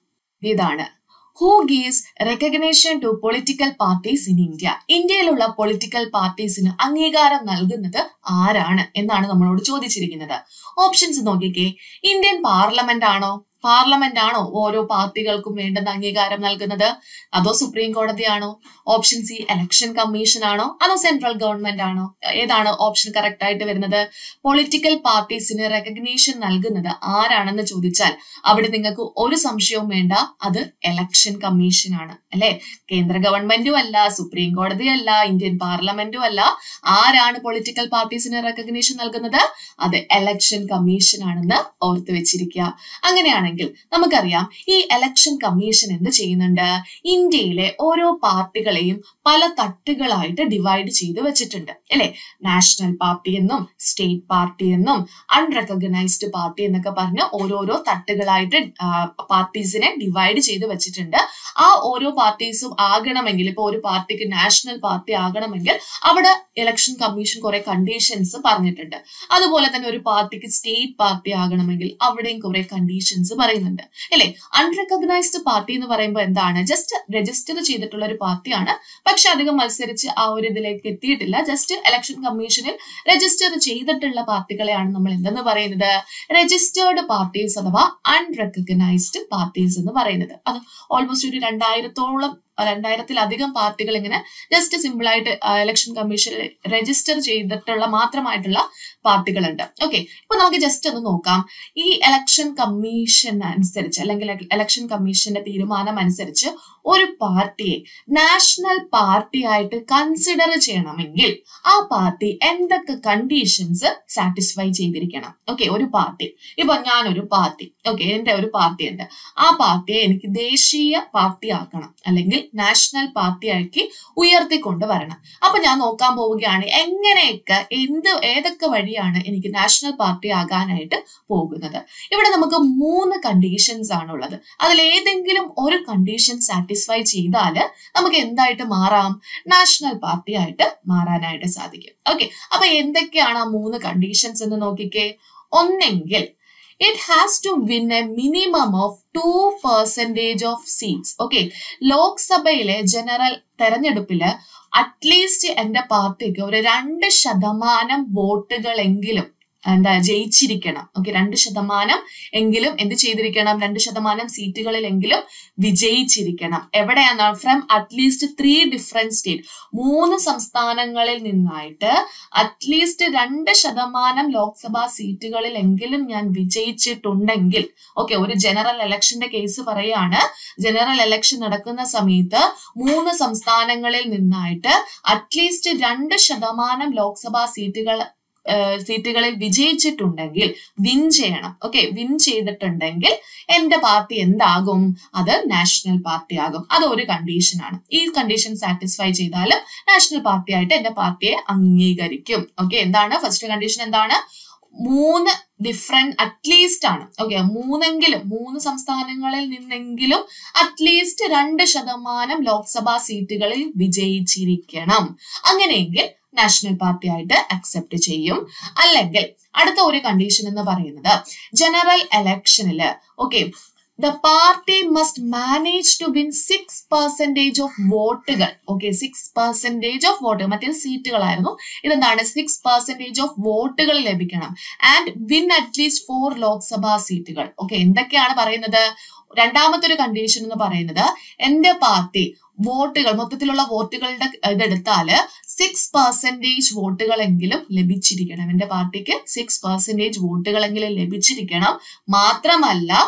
ഇതാണ് who gives recognition to political parties in India ഇന്ത്യയിലുള്ള പൊളിറ്റിക്കൽ പാർട്ടീസിന് അംഗീകാരം നൽകുന്നത് ആരാണ് എന്നാണ് നമ്മളോട് ചോദിച്ചിരിക്കുന്നത് ഓപ്ഷൻസ് നോക്കിക്കേ ഇന്ത്യൻ പാർലമെന്റ് ആണോ പാർലമെന്റ് ആണോ ഓരോ പാർട്ടികൾക്കും വേണ്ടുന്ന അംഗീകാരം നൽകുന്നത് അതോ സുപ്രീം കോടതിയാണോ ഓപ്ഷൻ സി ഇലക്ഷൻ കമ്മീഷൻ ആണോ അതോ സെൻട്രൽ ഗവൺമെന്റ് ആണോ ഏതാണ് ഓപ്ഷൻ കറക്റ്റ് ആയിട്ട് വരുന്നത് പൊളിറ്റിക്കൽ പാർട്ടീസിന് റെക്കഗ്നേഷൻ നൽകുന്നത് ആരാണെന്ന് ചോദിച്ചാൽ അവിടെ നിങ്ങൾക്ക് ഒരു സംശയവും വേണ്ട അത് ഇലക്ഷൻ കമ്മീഷൻ ആണ് അല്ലെ കേന്ദ്ര ഗവൺമെന്റും അല്ല സുപ്രീം കോടതിയും അല്ല ഇന്ത്യൻ പാർലമെന്റും അല്ല ആരാണ് പൊളിറ്റിക്കൽ പാർട്ടീസിന് റെക്കഗ്നേഷൻ നൽകുന്നത് അത് ഇലക്ഷൻ കമ്മീഷൻ ആണെന്ന് ഓർത്ത് വെച്ചിരിക്കുക അങ്ങനെയാണെങ്കിൽ നമുക്കറിയാം ഈ ഇലക്ഷൻ കമ്മീഷൻ എന്ത് ചെയ്യുന്നുണ്ട് ഇന്ത്യയിലെ ഓരോ പാർട്ടികളെയും പല തട്ടുകളായിട്ട് ഡിവൈഡ് ചെയ്ത് വെച്ചിട്ടുണ്ട് അല്ലെ നാഷണൽ പാർട്ടി എന്നും സ്റ്റേറ്റ് പാർട്ടി എന്നും അൺറെക്കഗ്നൈസ്ഡ് പാർട്ടി എന്നൊക്കെ പറഞ്ഞ് ഓരോരോ തട്ടുകളായിട്ട് പാർട്ടീസിനെ ഡിവൈഡ് ചെയ്ത് വെച്ചിട്ടുണ്ട് ആ ഓരോ പാർട്ടീസും ആകണമെങ്കിൽ ഇപ്പൊ ഒരു പാർട്ടിക്ക് നാഷണൽ പാർട്ടി ആകണമെങ്കിൽ അവിടെ ഇലക്ഷൻ കമ്മീഷൻ കുറെ കണ്ടീഷൻസ് പറഞ്ഞിട്ടുണ്ട് അതുപോലെ തന്നെ ഒരു പാർട്ടിക്ക് സ്റ്റേറ്റ് പാർട്ടി ആകണമെങ്കിൽ അവിടെയും കുറെ കണ്ടീഷൻസ് പറയുന്നുണ്ട് അല്ലെ അൺറെക്കഗ്നൈസ്ഡ് പാർട്ടി എന്ന് പറയുമ്പോൾ എന്താണ് ജസ്റ്റ് രജിസ്റ്റർ ചെയ്തിട്ടുള്ള ഒരു പാർട്ടിയാണ് പക്ഷെ അധികം മത്സരിച്ച് ആ ഒരു ഇതിലേക്ക് എത്തിയിട്ടില്ല ജസ്റ്റ് ഇലക്ഷൻ കമ്മീഷനിൽ രജിസ്റ്റർ ചെയ്തിട്ടുള്ള പാർട്ടികളെയാണ് നമ്മൾ എന്തെന്ന് പറയുന്നത് രജിസ്റ്റേർഡ് പാർട്ടീസ് അഥവാ അൺറെക്കഗ്നൈസ്ഡ് പാർട്ടീസ് എന്ന് പറയുന്നത് അത് ഓൾമോസ്റ്റ് ഒരു രണ്ടായിരത്തോളം രണ്ടായിരത്തിലധികം പാർട്ടികൾ ഇങ്ങനെ ജസ്റ്റ് സിമ്പിൾ ആയിട്ട് ഇലക്ഷൻ കമ്മീഷനിൽ രജിസ്റ്റർ ചെയ്തിട്ടുള്ള മാത്രമായിട്ടുള്ള പാർട്ടികളുണ്ട് ഓക്കെ ഇപ്പൊ നമുക്ക് ജസ്റ്റ് ഒന്ന് നോക്കാം ഈ ഇലക്ഷൻ കമ്മീഷൻ അനുസരിച്ച് അല്ലെങ്കിൽ ഇലക്ഷൻ കമ്മീഷന്റെ തീരുമാനം അനുസരിച്ച് ഒരു പാർട്ടിയെ നാഷണൽ പാർട്ടി ആയിട്ട് കൺസിഡർ ചെയ്യണമെങ്കിൽ ആ പാർട്ടി എന്തൊക്കെ കണ്ടീഷൻസ് സാറ്റിസ്ഫൈ ചെയ്തിരിക്കണം ഓക്കെ ഒരു പാർട്ടി ഇപ്പൊ ഞാനൊരു പാർട്ടി ഓക്കെ എന്റെ ഒരു പാർട്ടി ഉണ്ട് ആ പാർട്ടിയെ എനിക്ക് ദേശീയ പാർട്ടി ആക്കണം അല്ലെങ്കിൽ നാഷണൽ പാർട്ടി ആക്കി ഉയർത്തിക്കൊണ്ട് വരണം അപ്പൊ ഞാൻ നോക്കാൻ പോവുകയാണ് എങ്ങനെയൊക്കെ എന്ത് ഏതൊക്കെ വഴിയാണ് എനിക്ക് നാഷണൽ പാർട്ടി ആകാനായിട്ട് പോകുന്നത് ഇവിടെ നമുക്ക് മൂന്ന് കണ്ടീഷൻസ് ആണുള്ളത് അതിൽ ഏതെങ്കിലും ഒരു കണ്ടീഷൻ സാറ്റിസ്ഫൈ ചെയ്താൽ നമുക്ക് എന്തായിട്ട് മാറാം നാഷണൽ പാർട്ടി ആയിട്ട് മാറാനായിട്ട് സാധിക്കും ഓക്കെ അപ്പൊ എന്തൊക്കെയാണ് ആ മൂന്ന് കണ്ടീഷൻസ് എന്ന് നോക്കിക്കേ ഒന്നെങ്കിൽ it has to win a minimum of two percentage of seats okay ലോക്സഭയിലെ ജനറൽ തെരഞ്ഞെടുപ്പില് അറ്റ്ലീസ്റ്റ് എന്റെ പാർട്ടിക്ക് ഒരു രണ്ട് ശതമാനം വോട്ടുകളെങ്കിലും എന്താ ജയിച്ചിരിക്കണം ഓക്കെ രണ്ട് ശതമാനം എങ്കിലും എന്ത് ചെയ്തിരിക്കണം രണ്ട് ശതമാനം സീറ്റുകളിലെങ്കിലും വിജയിച്ചിരിക്കണം എവിടെയാണ് from at least three different state മൂന്ന് സംസ്ഥാനങ്ങളിൽ നിന്നായിട്ട് അറ്റ്ലീസ്റ്റ് രണ്ട് ശതമാനം ലോക്സഭാ സീറ്റുകളിലെങ്കിലും ഞാൻ വിജയിച്ചിട്ടുണ്ടെങ്കിൽ ഓക്കെ ഒരു ജനറൽ ഇലക്ഷന്റെ കേസ് പറയാണ് ജനറൽ ഇലക്ഷൻ നടക്കുന്ന സമയത്ത് മൂന്ന് സംസ്ഥാനങ്ങളിൽ നിന്നായിട്ട് അറ്റ്ലീസ്റ്റ് രണ്ട് ശതമാനം ലോക്സഭാ സീറ്റുകൾ സീറ്റുകളിൽ വിജയിച്ചിട്ടുണ്ടെങ്കിൽ വിൻ ചെയ്യണം ഓക്കെ വിൻ ചെയ്തിട്ടുണ്ടെങ്കിൽ എന്റെ പാർട്ടി എന്താകും അത് നാഷണൽ പാർട്ടി ആകും അത് ഒരു കണ്ടീഷനാണ് ഈ കണ്ടീഷൻ സാറ്റിസ്ഫൈ ചെയ്താലും നാഷണൽ പാർട്ടി ആയിട്ട് എന്റെ പാർട്ടിയെ അംഗീകരിക്കും ഓക്കെ എന്താണ് ഫസ്റ്റ് കണ്ടീഷൻ എന്താണ് മൂന്ന് ഡിഫറെന്റ് അറ്റ്ലീസ്റ്റ് ആണ് ഓക്കെ മൂന്നെങ്കിലും മൂന്ന് സംസ്ഥാനങ്ങളിൽ നിന്നെങ്കിലും അറ്റ്ലീസ്റ്റ് രണ്ട് ശതമാനം ലോക്സഭാ സീറ്റുകളിൽ വിജയിച്ചിരിക്കണം അങ്ങനെയെങ്കിൽ നാഷണൽ പാർട്ടി ആയിട്ട് അക്സെപ്റ്റ് ചെയ്യും അല്ലെങ്കിൽ അടുത്ത ഒരു കണ്ടീഷൻ എന്ന് പറയുന്നത് ജനറൽ ഇലക്ഷനില് okay the party must manage to win six percentage of വോട്ടുകൾ ഓക്കെ സിക്സ് പെർസെന്റേജ് ഓഫ് വോട്ടുകൾ മറ്റേ സീറ്റുകളായിരുന്നു ഇതെന്താണ് സിക്സ് പെർസെന്റേജ് ഓഫ് വോട്ടുകൾ ലഭിക്കണം ആൻഡ് വിൻ അറ്റ്ലീസ്റ്റ് ഫോർ ലോക്സഭാ സീറ്റുകൾ ഓക്കെ എന്തൊക്കെയാണ് പറയുന്നത് രണ്ടാമത്തെ ഒരു കണ്ടീഷൻ എന്ന് പറയുന്നത് എന്റെ പാർട്ടി വോട്ടുകൾ മൊത്തത്തിലുള്ള വോട്ടുകളുടെ ഇതെടുത്താല് സിക്സ് പെർസെന്റേജ് വോട്ടുകളെങ്കിലും ലഭിച്ചിരിക്കണം എന്റെ പാർട്ടിക്ക് സിക്സ് പെർസെന്റേജ് വോട്ടുകളെങ്കിലും ലഭിച്ചിരിക്കണം മാത്രമല്ല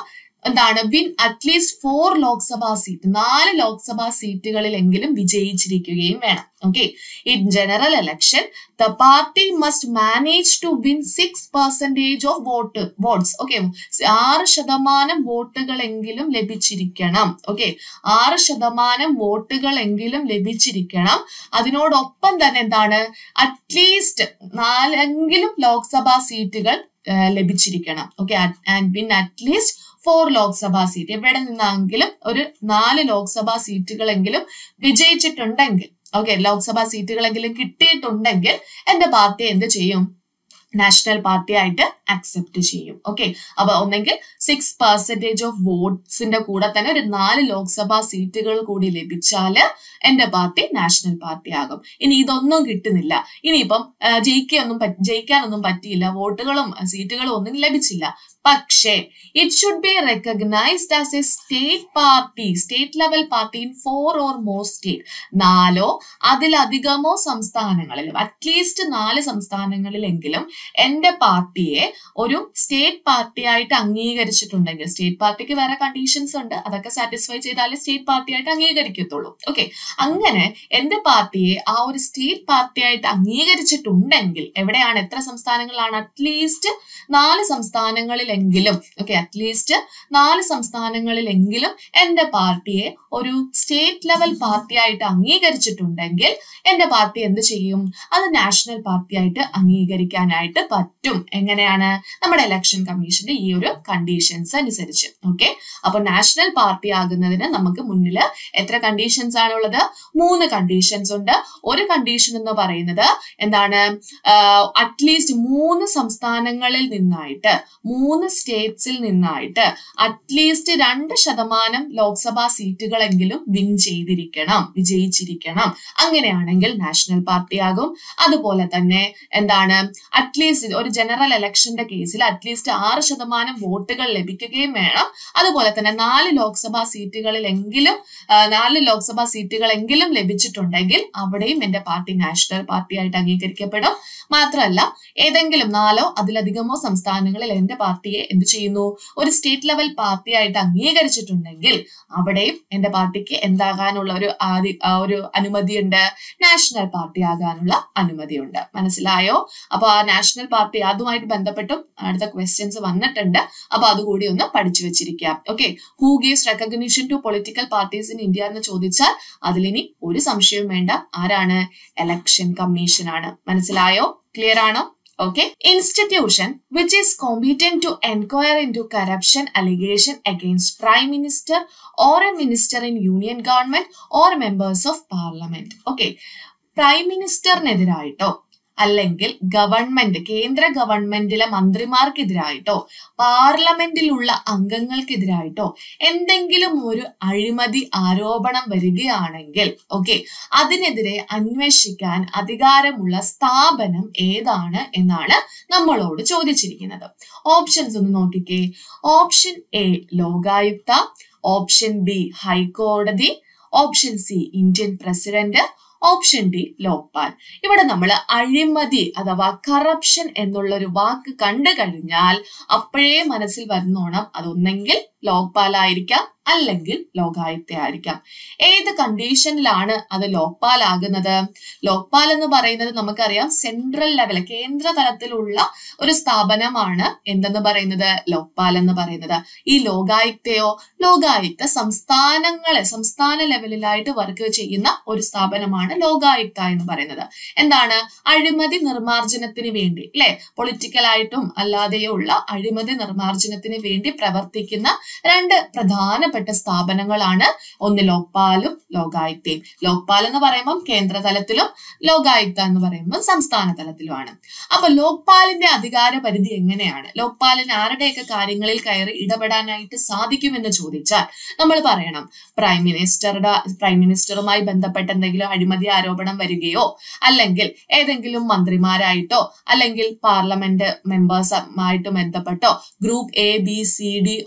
എന്താണ് വിൻ അറ്റ്ലീസ്റ്റ് ഫോർ ലോക്സഭാ സീറ്റ് നാല് ലോക്സഭാ സീറ്റുകളിലെങ്കിലും വിജയിച്ചിരിക്കുകയും വേണം okay in general election the party must manage to win six percentage of vote votes okay ആറ് ശതമാനം വോട്ടുകളെങ്കിലും ലഭിച്ചിരിക്കണം ഓക്കെ ആറ് ശതമാനം വോട്ടുകളെങ്കിലും ലഭിച്ചിരിക്കണം അതിനോടൊപ്പം തന്നെ എന്താണ് അറ്റ്ലീസ്റ്റ് നാലെങ്കിലും ലോക്സഭാ സീറ്റുകൾ ലഭിച്ചിരിക്കണം okay and win at least four ലോക്സഭാ സീറ്റ് എവിടെ നിന്നെങ്കിലും ഒരു നാല് ലോക്സഭാ സീറ്റുകളെങ്കിലും വിജയിച്ചിട്ടുണ്ടെങ്കിൽ ഓക്കെ ലോക്സഭാ സീറ്റുകളെങ്കിലും കിട്ടിയിട്ടുണ്ടെങ്കിൽ എന്റെ പാർട്ടി എന്ത് ചെയ്യും നാഷണൽ പാർട്ടി ആയിട്ട് അക്സെപ്റ്റ് ചെയ്യും ഓക്കെ അപ്പൊ ഒന്നെങ്കിൽ സിക്സ് പെർസെന്റേജ് ഓഫ് വോട്ട്സിന്റെ കൂടെ തന്നെ ഒരു നാല് ലോക്സഭാ സീറ്റുകൾ കൂടി ലഭിച്ചാല് എന്റെ പാർട്ടി നാഷണൽ പാർട്ടി ആകും ഇനി ഇതൊന്നും കിട്ടുന്നില്ല ഇനിയിപ്പം ജയിക്കാനൊന്നും ജയിക്കാനൊന്നും പറ്റിയില്ല വോട്ടുകളും സീറ്റുകളും ഒന്നും ലഭിച്ചില്ല പക്ഷേ it should be recognised as a state party state level party in four or more state നാലോ അതിലധികമോ സംസ്ഥാനങ്ങളിലും അറ്റ്ലീസ്റ്റ് നാല് സംസ്ഥാനങ്ങളിലെങ്കിലും എന്റെ പാർട്ടിയെ ഒരു സ്റ്റേറ്റ് പാർട്ടിയായിട്ട് അംഗീകരിച്ചിട്ടുണ്ടെങ്കിൽ സ്റ്റേറ്റ് പാർട്ടിക്ക് വേറെ കണ്ടീഷൻസ് ഉണ്ട് അതൊക്കെ സാറ്റിസ്ഫൈ ചെയ്താലേ സ്റ്റേറ്റ് പാർട്ടിയായിട്ട് അംഗീകരിക്കത്തുള്ളൂ ഓക്കെ അങ്ങനെ എന്റെ പാർട്ടിയെ ആ ഒരു സ്റ്റേറ്റ് പാർട്ടിയായിട്ട് അംഗീകരിച്ചിട്ടുണ്ടെങ്കിൽ എവിടെയാണ് എത്ര സംസ്ഥാനങ്ങളാണ് അറ്റ്ലീസ്റ്റ് നാല് സംസ്ഥാനങ്ങളിലെങ്കിലും ഓക്കെ അറ്റ്ലീസ്റ്റ് നാല് സംസ്ഥാനങ്ങളിലെങ്കിലും എന്റെ പാർട്ടിയെ ഒരു സ്റ്റേറ്റ് ലെവൽ പാർട്ടിയായിട്ട് അംഗീകരിച്ചിട്ടുണ്ടെങ്കിൽ എന്റെ പാർട്ടി എന്ത് ചെയ്യും അത് നാഷണൽ പാർട്ടിയായിട്ട് അംഗീകരിക്കാനായിട്ട് പറ്റും എങ്ങനെയാണ് നമ്മുടെ ഇലക്ഷൻ കമ്മീഷന്റെ ഈ ഒരു കണ്ടീഷൻസ് അനുസരിച്ച് ഓക്കെ അപ്പൊ നാഷണൽ പാർട്ടി ആകുന്നതിന് നമുക്ക് മുന്നിൽ എത്ര കണ്ടീഷൻസ് ആണുള്ളത് മൂന്ന് കണ്ടീഷൻസ് ഉണ്ട് ഒരു കണ്ടീഷൻ എന്ന് പറയുന്നത് എന്താണ് അറ്റ്ലീസ്റ്റ് മൂന്ന് സംസ്ഥാനങ്ങളിൽ നിന്നായിട്ട് മൂന്ന് സ്റ്റേറ്റ്സിൽ നിന്നായിട്ട് അറ്റ്ലീസ്റ്റ് രണ്ട് ശതമാനം ലോക്സഭാ സീറ്റുകളെങ്കിലും വിൻ ചെയ്തിരിക്കണം വിജയിച്ചിരിക്കണം അങ്ങനെയാണെങ്കിൽ നാഷണൽ പാർട്ടി ആകും അതുപോലെ തന്നെ എന്താണ് അറ്റ്ലീസ്റ്റ് ഒരു ജനറൽ ഇലക്ഷന്റെ കേസിൽ അറ്റ്ലീസ്റ്റ് ആറ് ശതമാനം വോട്ടുകൾ ലഭിക്കുകയും വേണം അതുപോലെ തന്നെ നാല് ലോക്സഭാ സീറ്റുകളിലെങ്കിലും നാല് ലോക്സഭാ സീറ്റുകളെങ്കിലും ലഭിച്ചിട്ടുണ്ടെങ്കിൽ അവിടെയും എന്റെ പാർട്ടി നാഷണൽ പാർട്ടിയായിട്ട് അംഗീകരിക്കപ്പെടും മാത്രമല്ല ഏതെങ്കിലും നാലോ അതിലധികമോ സംസ്ഥാനങ്ങളിൽ എന്റെ പാർട്ടിയെ എന്ത് ചെയ്യുന്നു ഒരു സ്റ്റേറ്റ് ലെവൽ പാർട്ടിയായിട്ട് അംഗീകരിച്ചിട്ടുണ്ടെങ്കിൽ അവിടെയും എന്റെ പാർട്ടിക്ക് എന്താകാനുള്ള ഒരു ആദി ഒരു അനുമതിയുണ്ട് നാഷണൽ പാർട്ടി ആകാനുള്ള അനുമതിയുണ്ട് മനസ്സിലായോ അപ്പൊ ആ നാഷണൽ പാർട്ടി അതുമായിട്ട് ബന്ധപ്പെട്ടും അടുത്ത ക്വസ്റ്റ്യൻസ് വന്നിട്ടുണ്ട് അപ്പൊ അതുകൂടി ഒന്ന് പഠിച്ചു വെച്ചിരിക്കാം okay who gives recognition to political parties in India എന്ന് ചോദിച്ചാൽ അതിലിനി ഒരു സംശയവും വേണ്ട ആരാണ് എലക്ഷൻ കമ്മീഷൻ ആണ് മനസ്സിലായോ ക്ലിയർ ആണോ okay institution which is competent to inquire into corruption allegation against prime minister or a minister in union government or members of parliament okay prime മിനിസ്റ്ററിനെതിരായിട്ടോ അല്ലെങ്കിൽ ഗവൺമെന്റ് കേന്ദ്ര ഗവൺമെന്റിലെ മന്ത്രിമാർക്കെതിരായിട്ടോ പാർലമെന്റിലുള്ള അംഗങ്ങൾക്കെതിരായിട്ടോ എന്തെങ്കിലും ഒരു അഴിമതി ആരോപണം വരികയാണെങ്കിൽ ഓക്കെ അതിനെതിരെ അന്വേഷിക്കാൻ അധികാരമുള്ള സ്ഥാപനം ഏതാണ് എന്നാണ് നമ്മളോട് ചോദിച്ചിരിക്കുന്നത് ഓപ്ഷൻസ് ഒന്ന് നോക്കിക്കേ option A Lokayukta option B ഹൈക്കോടതി option C Indian president option D Lokpal ഇവിടെ നമ്മൾ അഴിമതി അഥവാ കറപ്ഷൻ എന്നുള്ള ഒരു വാക്ക് കണ്ടു കഴിഞ്ഞാൽ അപ്പോഴേ മനസ്സിൽ വരുന്നോണം അതൊന്നെങ്കിൽ ലോക്പാൽ ആയിരിക്കാം അല്ലെങ്കിൽ ലോകായുക്ത ആയിരിക്കാം ഏത് കണ്ടീഷനിലാണ് അത് ലോക്പാൽ ആകുന്നത് ലോക്പാൽ എന്ന് പറയുന്നത് നമുക്കറിയാം സെൻട്രൽ ലെവൽ കേന്ദ്ര തലത്തിലുള്ള ഒരു സ്ഥാപനമാണ് എന്തെന്ന് പറയുന്നത് ലോക്പാൽ എന്ന് പറയുന്നത് ഈ ലോകായുക്തയോ ലോകായുക്ത സംസ്ഥാനങ്ങളെ സംസ്ഥാന ലെവലിലായിട്ട് വർക്ക് ചെയ്യുന്ന ഒരു സ്ഥാപനമാണ് ലോകായുക്ത എന്ന് പറയുന്നത് എന്താണ് അഴിമതി നിർമാർജനത്തിന് വേണ്ടി അല്ലെ പൊളിറ്റിക്കലായിട്ടും അല്ലാതെയോ ഉള്ള അഴിമതി നിർമാർജനത്തിന് വേണ്ടി പ്രവർത്തിക്കുന്ന രണ്ട് പ്രധാനപ്പെട്ട സ്ഥാപനങ്ങളാണ് ഒന്ന് ലോക്പാലും ലോകായുക്തയും ലോക്പാൽ എന്ന് പറയുമ്പോൾ കേന്ദ്ര തലത്തിലും ലോകായുക്ത എന്ന് പറയുമ്പോൾ സംസ്ഥാന തലത്തിലുമാണ് അപ്പൊ ലോക്പാലിന്റെ അധികാര പരിധി എങ്ങനെയാണ് ലോക്പാലിന് ആരുടെയൊക്കെ കാര്യങ്ങളിൽ കയറി ഇടപെടാനായിട്ട് സാധിക്കുമെന്ന് ചോദിച്ചാൽ നമ്മൾ പറയണം പ്രൈം മിനിസ്റ്ററുടെ പ്രൈം മിനിസ്റ്ററുമായി ബന്ധപ്പെട്ട എന്തെങ്കിലും അഴിമതി ആരോപണം വരികയോ അല്ലെങ്കിൽ ഏതെങ്കിലും മന്ത്രിമാരായിട്ടോ അല്ലെങ്കിൽ പാർലമെന്റ് മെമ്പേഴ്സുമായിട്ട് ബന്ധപ്പെട്ടോ group A B C D officers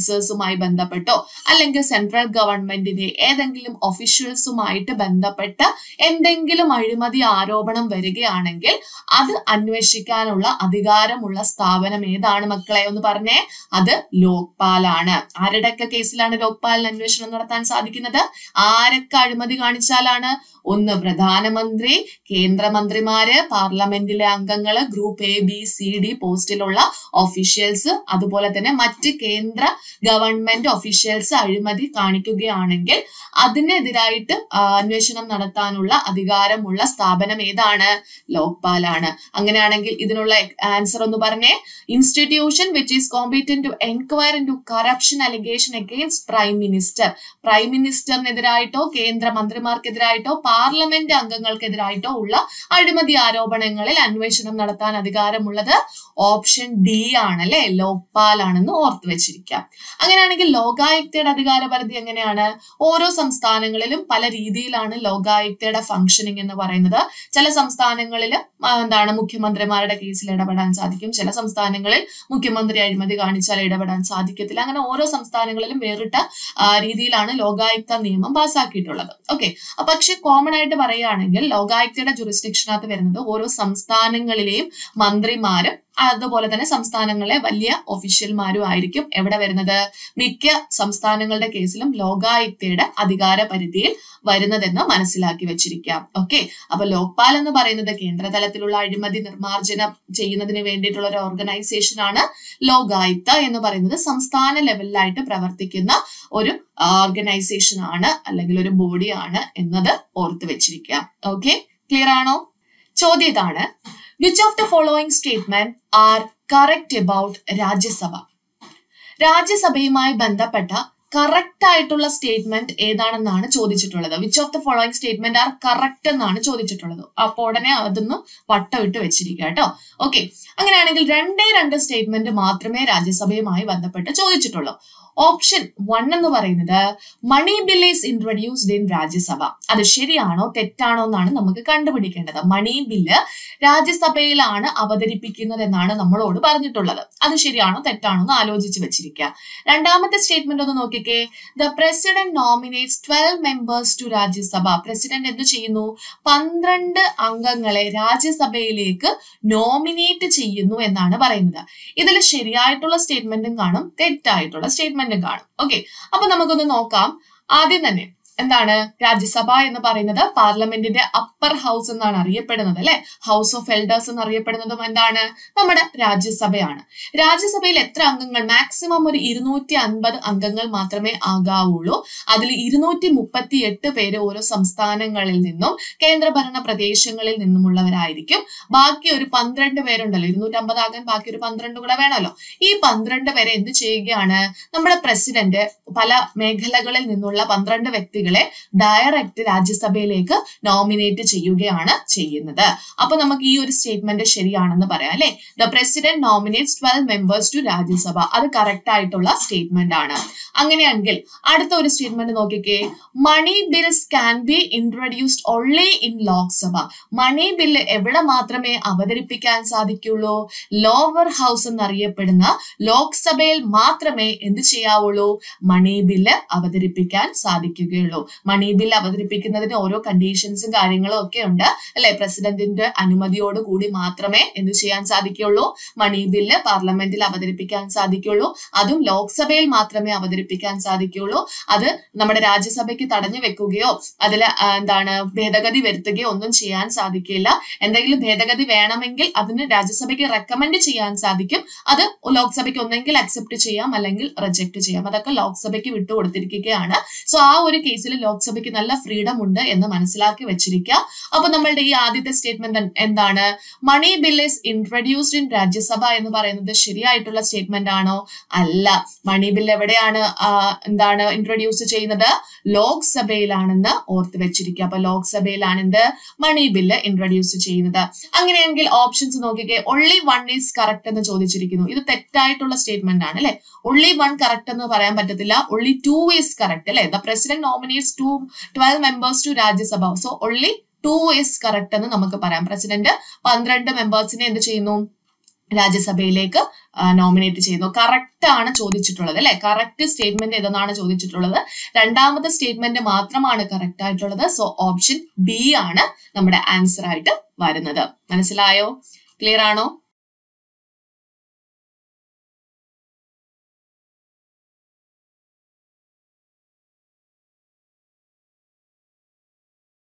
ഓഫീസേഴ്സുമായി ബന്ധപ്പെട്ടോ അല്ലെങ്കിൽ സെൻട്രൽ ഗവൺമെന്റിന്റെ ഏതെങ്കിലും ഒഫീഷ്യൽസുമായിട്ട് ബന്ധപ്പെട്ട എന്തെങ്കിലും അഴിമതി ആരോപണം വരികയാണെങ്കിൽ അത് അന്വേഷിക്കാനുള്ള അധികാരമുള്ള സ്ഥാപനം ഏതാണ് മക്കളെ ഒന്ന് പറഞ്ഞേ അത് ലോക്പാലാണ് ആരുടെയൊക്കെ കേസിലാണ് ലോക്പാലിന് അന്വേഷണം നടത്താൻ സാധിക്കുന്നത് ആരൊക്കെ അഴിമതി കാണിച്ചാലാണ് ഒന്ന് പ്രധാനമന്ത്രി കേന്ദ്രമന്ത്രിമാര് പാർലമെന്റിലെ അംഗങ്ങള് group A B C D പോസ്റ്റിലുള്ള ഒഫീഷ്യൽസ് അതുപോലെ തന്നെ മറ്റ് കേന്ദ്ര ഗവൺമെന്റ് ഒഫീഷ്യൽസ് അഴിമതി കാണിക്കുകയാണെങ്കിൽ അതിനെതിരായിട്ട് ആ, അന്വേഷണം നടത്താനുള്ള അധികാരമുള്ള സ്ഥാപനം ഏതാണ് ലോക്പാലാണ് അങ്ങനെയാണെങ്കിൽ ഇതിനുള്ള ആൻസർ ഒന്ന് പറഞ്ഞേ institution which is competent to enquire into corruption allegation against prime minister prime മിനിസ്റ്ററിനെതിരായിട്ടോ കേന്ദ്ര മന്ത്രിമാർക്കെതിരായിട്ടോ പാർലമെന്റ് അംഗങ്ങൾക്കെതിരായിട്ടോ ഉള്ള അഴിമതി ആരോപണങ്ങളിൽ അന്വേഷണം നടത്താൻ അധികാരമുള്ളത് ഓപ്ഷൻ ഡി ആണ് അല്ലെ ലോക്പാലാണെന്ന് ഓർത്തു വെച്ചിരിക്കാം അങ്ങനെയാണെങ്കിൽ ലോകായുക്തയുടെ അധികാര പരിധി എങ്ങനെയാണ് ഓരോ സംസ്ഥാനങ്ങളിലും പല രീതിയിലാണ് ലോകായുക്തയുടെ ഫംഗ്ഷനിങ് എന്ന് പറയുന്നത് ചില സംസ്ഥാനങ്ങളിൽ എന്താണ് മുഖ്യമന്ത്രിമാരുടെ കേസിൽ ഇടപെടാൻ സാധിക്കും ചില സംസ്ഥാനങ്ങളിൽ മുഖ്യമന്ത്രി അഴിമതി കാണിച്ചാൽ ഇടപെടാൻ സാധിക്കത്തില്ല അങ്ങനെ ഓരോ സംസ്ഥാനങ്ങളിലും വേറിട്ട ആ, രീതിയിലാണ് ലോകായുക്ത നിയമം പാസ്സാക്കിയിട്ടുള്ളത് ഓക്കെ പക്ഷെ കോമൺ ആയിട്ട് പറയുകയാണെങ്കിൽ ലോകായുക്തയുടെ ജുറിസ്ഡിക്ഷനകത്ത് വരുന്നത് ഓരോ സംസ്ഥാനങ്ങളിലെയും മന്ത്രിമാരും അതുപോലെ തന്നെ സംസ്ഥാനങ്ങളിലെ വലിയ ഒഫീഷ്യൽമാരും ആയിരിക്കും എവിടെ വരുന്നത് മിക്ക സംസ്ഥാനങ്ങളുടെ കേസിലും ലോകായുക്തയുടെ അധികാര പരിധിയിൽ വരുന്നതെന്ന് മനസ്സിലാക്കി വെച്ചിരിക്കാം ഓക്കെ അപ്പൊ ലോക്പാൽ എന്ന് പറയുന്നത് കേന്ദ്ര തലത്തിലുള്ള അഴിമതി നിർമ്മാർജ്ജനം ചെയ്യുന്നതിന് വേണ്ടിയിട്ടുള്ള ഒരു ഓർഗനൈസേഷൻ ആണ് ലോകായുക്ത എന്ന് പറയുന്നത് സംസ്ഥാന ലെവലിലായിട്ട് പ്രവർത്തിക്കുന്ന ഒരു ഓർഗനൈസേഷൻ ആണ് അല്ലെങ്കിൽ ഒരു ബോഡിയാണ് എന്നത് ഓർത്ത് വെച്ചിരിക്കാം ഓക്കെ ക്ലിയർ ആണോ ചോദ്യം ഇതാണ് which of the following statement are correct about Rajya Sabha രാജ്യസഭയുമായി ബന്ധപ്പെട്ട കറക്റ്റ് ആയിട്ടുള്ള സ്റ്റേറ്റ്മെന്റ് ഏതാണെന്നാണ് ചോദിച്ചിട്ടുള്ളത് which of the following statement are correct എന്നാണ് ചോദിച്ചിട്ടുള്ളത് അപ്പൊ ഉടനെ അതൊന്ന് വട്ടമിട്ട് വെച്ചിരിക്കുക കേട്ടോ ഓക്കെ അങ്ങനെയാണെങ്കിൽ രണ്ടേ രണ്ട് സ്റ്റേറ്റ്മെന്റ് മാത്രമേ രാജ്യസഭയുമായി ബന്ധപ്പെട്ട് ചോദിച്ചിട്ടുള്ളൂ ഓപ്ഷൻ വൺ എന്ന് പറയുന്നത് money bill is introduced in Rajya Sabha അത് ശരിയാണോ തെറ്റാണോ എന്നാണ് നമുക്ക് കണ്ടുപിടിക്കേണ്ടത് മണി ബില്ല് രാജ്യസഭയിലാണ് അവതരിപ്പിക്കുന്നത് എന്നാണ് നമ്മളോട് പറഞ്ഞിട്ടുള്ളത് അത് ശരിയാണോ തെറ്റാണോ എന്ന് ആലോചിച്ച് വെച്ചിരിക്കുക രണ്ടാമത്തെ സ്റ്റേറ്റ്മെന്റ് ഒന്ന് നോക്കിക്കേ the president nominates twelve members to Rajya Sabha president എന്ത് ചെയ്യുന്നു പന്ത്രണ്ട് അംഗങ്ങളെ രാജ്യസഭയിലേക്ക് നോമിനേറ്റ് ചെയ്യുന്നു എന്നാണ് പറയുന്നത് ഇതിൽ ശരിയായിട്ടുള്ള സ്റ്റേറ്റ്മെന്റും കാണും തെറ്റായിട്ടുള്ള സ്റ്റേറ്റ്മെന്റും കാണും ഓക്കെ അപ്പൊ നമുക്കൊന്ന് നോക്കാം ആദ്യം തന്നെ എന്താണ് രാജ്യസഭ എന്ന് പറയുന്നത് പാർലമെന്റിന്റെ അപ്പർ ഹൗസ് എന്നാണ് അറിയപ്പെടുന്നത് അല്ലെ ഹൗസ് ഓഫ് എൽഡേഴ്സ് എന്ന് അറിയപ്പെടുന്നതും എന്താണ് നമ്മുടെ രാജ്യസഭയാണ് രാജ്യസഭയിൽ എത്ര അംഗങ്ങൾ മാക്സിമം ഒരു ഇരുന്നൂറ്റി അൻപത് അംഗങ്ങൾ മാത്രമേ ആകാവുള്ളൂ അതിൽ ഇരുന്നൂറ്റി മുപ്പത്തി എട്ട് പേര് ഓരോ സംസ്ഥാനങ്ങളിൽ നിന്നും കേന്ദ്രഭരണ പ്രദേശങ്ങളിൽ നിന്നുമുള്ളവരായിരിക്കും ബാക്കി ഒരു പന്ത്രണ്ട് പേരുണ്ടല്ലോ ഇരുന്നൂറ്റി അമ്പത് ആകാൻ ബാക്കി ഒരു പന്ത്രണ്ട് കൂടെ വേണമല്ലോ ഈ പന്ത്രണ്ട് പേരെ എന്ത് ചെയ്യുകയാണ് നമ്മുടെ പ്രസിഡന്റ് പല മേഖലകളിൽ നിന്നുള്ള പന്ത്രണ്ട് വ്യക്തികളെ ഡയറക്റ്റ് രാജ്യസഭയിലേക്ക് നോമിനേറ്റ് ചെയ്യുകയാണ് ചെയ്യുന്നത് അപ്പൊ നമുക്ക് ഈ ഒരു സ്റ്റേറ്റ്മെന്റ് ശരിയാണെന്ന് പറയാം അല്ലെ the president nominates twelve members to Rajya Sabha അത് കറക്റ്റ് ആയിട്ടുള്ള സ്റ്റേറ്റ്മെന്റ് ആണ് അങ്ങനെയാണെങ്കിൽ അടുത്ത ഒരു സ്റ്റേറ്റ്മെന്റ് നോക്കിക്കേ money bills can be introduced only in Lok Sabha money bill എവിടെ മാത്രമേ അവതരിപ്പിക്കാൻ സാധിക്കുള്ളൂ ലോവർ ഹൗസ് എന്നറിയപ്പെടുന്ന ലോക്സഭയിൽ മാത്രമേ എന്ത് ചെയ്യാവുള്ളൂ മണി ബില്ല് അവതരിപ്പിക്കാൻ സാധിക്കുകയുള്ളൂ മണി ബില്ല് അവതരിപ്പിക്കുന്നതിന് ഓരോ കണ്ടീഷൻസും കാര്യങ്ങളും ഒക്കെ ഉണ്ട് അല്ലെ പ്രസിഡന്റിന്റെ അനുമതിയോട് കൂടി മാത്രമേ എന്ത് ചെയ്യാൻ സാധിക്കുള്ളൂ മണി ബില്ല് പാർലമെന്റിൽ അവതരിപ്പിക്കാൻ സാധിക്കുള്ളൂ അതും ലോക്സഭയിൽ മാത്രമേ അവതരിപ്പിക്കാൻ സാധിക്കുള്ളൂ അത് നമ്മുടെ രാജ്യസഭയ്ക്ക് തടഞ്ഞു വെക്കുകയോ അതിൽ എന്താണ് ഭേദഗതി വരുത്തുകയോ ഒന്നും ചെയ്യാൻ സാധിക്കില്ല എന്തെങ്കിലും ഭേദഗതി വേണമെങ്കിൽ അതിന് രാജ്യസഭയ്ക്ക് റെക്കമെൻഡ് ചെയ്യാൻ സാധിക്കും അത് ലോക്സഭയ്ക്ക് ഒന്നെങ്കിൽ അക്സെപ്റ്റ് ചെയ്യാം അല്ലെങ്കിൽ റിജക്ട് ചെയ്യാം അതൊക്കെ ലോക്സഭയ്ക്ക് വിട്ടുകൊടുത്തിരിക്കുകയാണ് സോ ആ ഒരു കേസിൽ ലോക്സഭയ്ക്ക് നല്ല ഫ്രീഡം ഉണ്ട് എന്ന് മനസ്സിലാക്കി വെച്ചിരിക്കുക അപ്പൊ നമ്മളുടെ ഈ ആദ്യത്തെ സ്റ്റേറ്റ്മെന്റ് എന്താണ് money bill is introduced in Rajya Sabha എന്ന് പറയുന്നത് ശരിയായിട്ടുള്ള സ്റ്റേറ്റ്മെന്റ് ആണോ അല്ല മണി ബിൽ എവിടെയാണ് ആ, എന്താണ് ഇൻട്രൊഡ്യൂസ് ചെയ്യുന്നത് ലോക്സഭയിലാണെന്ന് ഓർത്ത് വെച്ചിരിക്കുക അപ്പൊ ലോക്സഭയിലാണ് എന്ത് മണി ബില്ല് ഇൻട്രൊഡ്യൂസ് ചെയ്യുന്നത് അങ്ങനെയെങ്കിൽ ഓപ്ഷൻസ് നോക്കിക്കേ ഒൺലി വൺ ഈസ് കറക്റ്റ് എന്ന് ചോദിച്ചിരിക്കുന്നു ഇത് തെറ്റായിട്ടുള്ള സ്റ്റേറ്റ്മെന്റ് ആണ് അല്ലെ ഒൺലി വൺ കറക്റ്റ് എന്ന് പറയാൻ പറ്റത്തില്ല ഒൺലി ടു ഈസ് കറക്റ്റ് അല്ലെ the president nominates two twelve members to Rajya Sabha so only two is correct എന്ന് നമുക്ക് പറയാം പ്രസിഡന്റ് പന്ത്രണ്ട് മെമ്പേഴ്സിനെ എന്ത് ചെയ്യുന്നു രാജ്യസഭയിലേക്ക് നോമിനേറ്റ് ചെയ്യുന്നു കറക്റ്റ് ആണ് ചോദിച്ചിട്ടുള്ളത് അല്ലെ കറക്റ്റ് സ്റ്റേറ്റ്മെന്റ് ഏതെന്നാണ് ചോദിച്ചിട്ടുള്ളത് രണ്ടാമത്തെ സ്റ്റേറ്റ്മെന്റ് മാത്രമാണ് കറക്റ്റ് ആയിട്ടുള്ളത് സോ ഓപ്ഷൻ ബി ആണ് നമ്മുടെ ആൻസർ ആയിട്ട് വരുന്നത് മനസ്സിലായോ ക്ലിയർ ആണോ